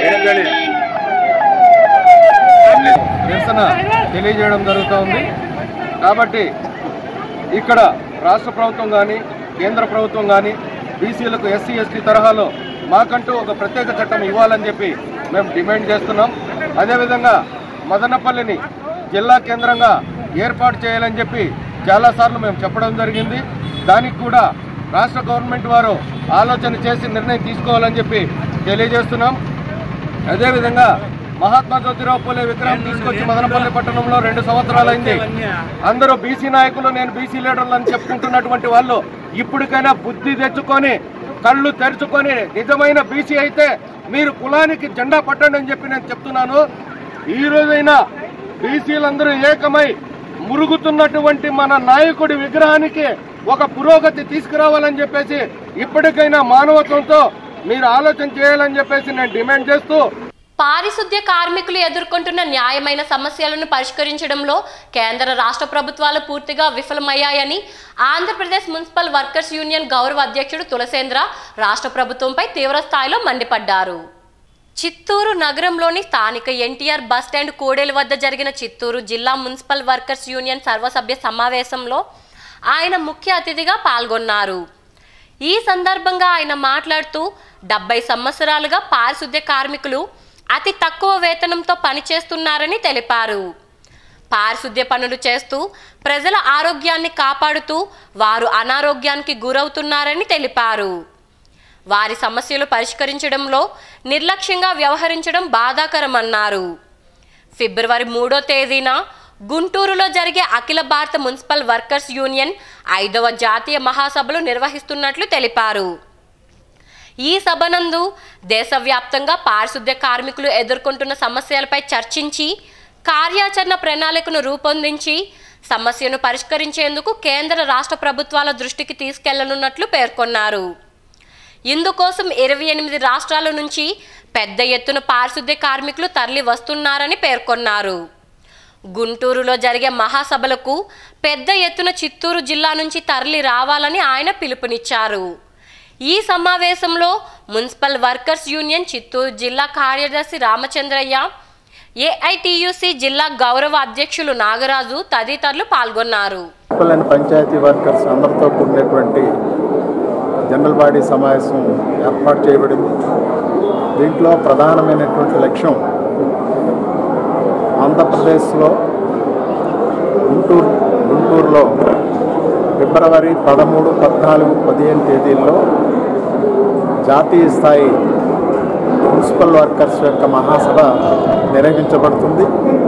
నిరసన తెలియజేయడం జరుగుతూ ఉంది కాబట్టి ఇక్కడ రాష్ట్ర ప్రభుత్వం కానీ కేంద్ర ప్రభుత్వం కానీ బీసీలకు ఎస్సీ ఎస్టీ తరహాలో మాకంటూ ఒక ప్రత్యేక చట్టం ఇవ్వాలని చెప్పి మేము డిమాండ్ చేస్తున్నాం అదేవిధంగా మదనపల్లిని జిల్లా కేంద్రంగా ఏర్పాటు చేయాలని చెప్పి చాలాసార్లు మేము చెప్పడం జరిగింది దానికి కూడా రాష్ట్ర గవర్నమెంట్ వారు ఆలోచన చేసి నిర్ణయం తీసుకోవాలని చెప్పి తెలియజేస్తున్నాం అదేవిధంగా మహాత్మా జ్యోతిరావు పూలే విగ్రహం తీసుకొచ్చి మదనపల్లి పట్టణంలో రెండు సంవత్సరాలైంది అందరూ బీసీ నాయకులు నేను బీసీ లీడర్లు అని చెప్పుకుంటున్నటువంటి వాళ్ళు ఇప్పటికైనా బుద్ధి తెచ్చుకొని కళ్ళు తెరుచుకొని నిజమైన బీసీ అయితే మీరు కులానికి జెండా పట్టండి అని చెప్పి నేను చెప్తున్నాను ఈ రోజైనా బీసీలందరూ ఏకమై మురుగుతున్నటువంటి మన నాయకుడి విగ్రహానికి ఒక పురోగతి తీసుకురావాలని చెప్పేసి ఇప్పటికైనా మానవత్వంతో మీరు ఆలోచన చేయాలని చెప్పేసి నేను డిమాండ్ చేస్తూ పారిశుద్ధ్య కార్మికులు ఎదుర్కొంటున్న న్యాయమైన సమస్యలను పరిష్కరించడంలో కేంద్ర రాష్ట్ర ప్రభుత్వాలు పూర్తిగా విఫలమయ్యాయని ఆంధ్రప్రదేశ్ మున్సిపల్ వర్కర్స్ యూనియన్ గౌరవ అధ్యక్షుడు తులసేంద్ర రాష్ట్ర ప్రభుత్వంపై తీవ్రస్థాయిలో మండిపడ్డారు చిత్తూరు నగరంలోని స్థానిక ఎన్టీఆర్ బస్టాండ్ కోడేలు వద్ద జరిగిన చిత్తూరు జిల్లా మున్సిపల్ వర్కర్స్ యూనియన్ సర్వసభ్య సమావేశంలో ఆయన ముఖ్య అతిథిగా పాల్గొన్నారు ఈ సందర్భంగా ఆయన మాట్లాడుతూ డెబ్బై సంవత్సరాలుగా పారిశుద్ధ్య కార్మికులు అతి తక్కువ వేతనంతో పనిచేస్తున్నారని తెలిపారు పారిశుద్ధ్య పనులు చేస్తూ ప్రజల ఆరోగ్యాన్ని కాపాడుతూ వారు అనారోగ్యానికి గురవుతున్నారని తెలిపారు వారి సమస్యలు పరిష్కరించడంలో నిర్లక్ష్యంగా వ్యవహరించడం బాధాకరమన్నారు ఫిబ్రవరి మూడో తేదీన గుంటూరులో జరిగే అఖిల భారత మున్సిపల్ వర్కర్స్ యూనియన్ ఐదవ జాతీయ మహాసభలు నిర్వహిస్తున్నట్లు తెలిపారు ఈ సభనందు దేశవ్యాప్తంగా పారిశుద్ధ్య కార్మికులు ఎదుర్కొంటున్న సమస్యలపై చర్చించి కార్యాచరణ ప్రణాళికను రూపొందించి సమస్యను పరిష్కరించేందుకు కేంద్ర రాష్ట్ర ప్రభుత్వాల దృష్టికి తీసుకెళ్లనున్నట్లు పేర్కొన్నారు ఇందుకోసం ఇరవై ఎనిమిది రాష్ట్రాల నుంచి పెద్ద ఎత్తున పారిశుద్ధ్య కార్మికులు తరలి వస్తున్నారని పేర్కొన్నారు గుంటూరులో జరిగే మహాసభలకు పెద్ద ఎత్తున చిత్తూరు జిల్లా నుంచి తరలి రావాలని ఆయన పిలుపునిచ్చారు ఈ సమావేశంలో మున్సిపల్ వర్కర్స్ యూనియన్ చిత్తూరు జిల్లా కార్యదర్శి రామచంద్రయ్య ఏఐటియుసి జిల్లా గౌరవ అధ్యక్షులు నాగరాజు తదితరులు పాల్గొన్నారు మున్సిపల్ అండ్ పంచాయతీ వర్కర్స్ అందరితో కూడినటువంటి జనరల్ బాడీ సమావేశం ఏర్పాటు చేయబడింది దీంట్లో ప్రధానమైనటువంటి లక్ష్యం ఆంధ్రప్రదేశ్లో గుంటూరు గుంటూరులో ఫిబ్రవరి పదమూడు పద్నాలుగు పదిహేను తేదీల్లో జాతీయ స్థాయి మున్సిపల్ వర్కర్స్ యొక్క మహాసభ నిర్వహించబడుతుంది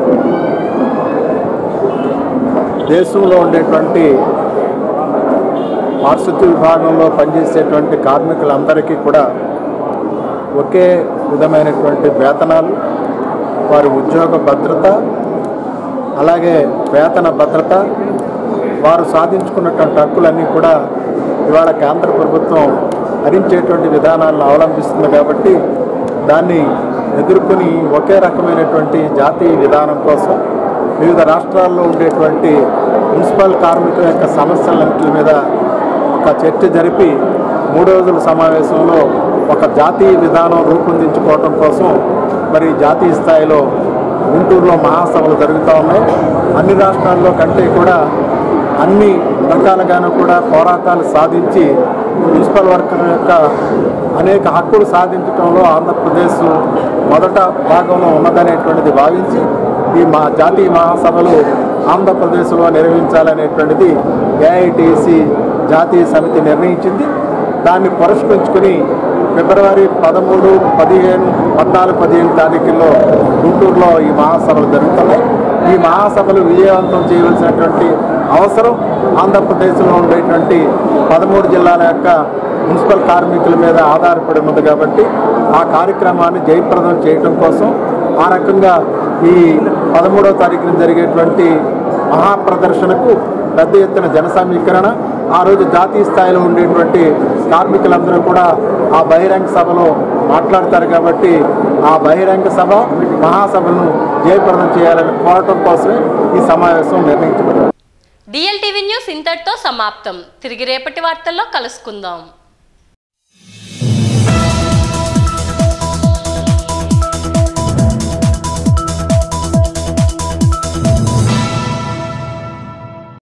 దేశంలో ఉండేటువంటి పారిశుద్ధ్య విభాగంలో పనిచేసేటువంటి కార్మికులందరికీ కూడా ఒకే విధమైనటువంటి వేతనాలు వారి ఉద్యోగ భద్రత అలాగే వేతన భద్రత వారు సాధించుకున్నటువంటి హక్కులన్నీ కూడా ఇవాళ కేంద్ర ప్రభుత్వం హరించేటువంటి విధానాలను అవలంబిస్తుంది కాబట్టి దాన్ని ఎదుర్కొని ఒకే రకమైనటువంటి జాతీయ విధానం కోసం వివిధ రాష్ట్రాల్లో ఉండేటువంటి మున్సిపల్ కార్మికుల యొక్క సమస్యలన్నింటి మీద ఒక చర్చ జరిపి మూడు రోజుల సమావేశంలో ఒక జాతీయ విధానం రూపొందించుకోవడం కోసం మరి జాతీయ స్థాయిలో గుంటూరులో మహాసభలు జరుగుతూ ఉన్నాయి అన్ని రాష్ట్రాల్లో కంటే కూడా అన్ని రకాలుగాను కూడా పోరాటాలు సాధించి మున్సిపల్ వర్కర్ యొక్క అనేక హక్కులు సాధించడంలో ఆంధ్రప్రదేశ్ మొదట భాగంలో ఉన్నదనేటువంటిది భావించి ఈ మా జాతీయ మహాసభలు ఆంధ్రప్రదేశ్లో నిర్వహించాలనేటువంటిది ఏఐటిసి జాతీయ సమితి నిర్ణయించింది దాన్ని పురస్కరించుకుని ఫిబ్రవరి పదమూడు పదిహేను పద్నాలుగు పదిహేను తారీఖుల్లో గుంటూరులో ఈ మహాసభలు జరుగుతున్నాయి ఈ మహాసభలు విజయవంతం చేయవలసినటువంటి అవసరం ఆంధ్రప్రదేశ్లో ఉండేటువంటి పదమూడు జిల్లాల యొక్క మున్సిపల్ కార్మికుల మీద ఆధారపడి ఉంది కాబట్టి ఆ కార్యక్రమాన్ని జయప్రదం చేయటం కోసం ఆ రకంగా ఈ పదమూడవ తారీఖున జరిగేటువంటి మహాప్రదర్శనకు పెద్ద ఎత్తున జన సమీకరణ ఆ రోజు జాతీయ స్థాయిలో ఉండేటువంటి కార్మికులందరూ కూడా ఆ బహిరంగ సభలో మాట్లాడతారు కాబట్టి ఆ బహిరంగ సభ మహాసభను జయప్రదం చేయాలని కోరటం కోసమే ఈ సమావేశం నిర్ణయించబడింది డిఎల్టీవీ న్యూస్ ఇంతటితో సమాప్తం తిరిగి రేపటి వార్తల్లో కలుసుకుందాం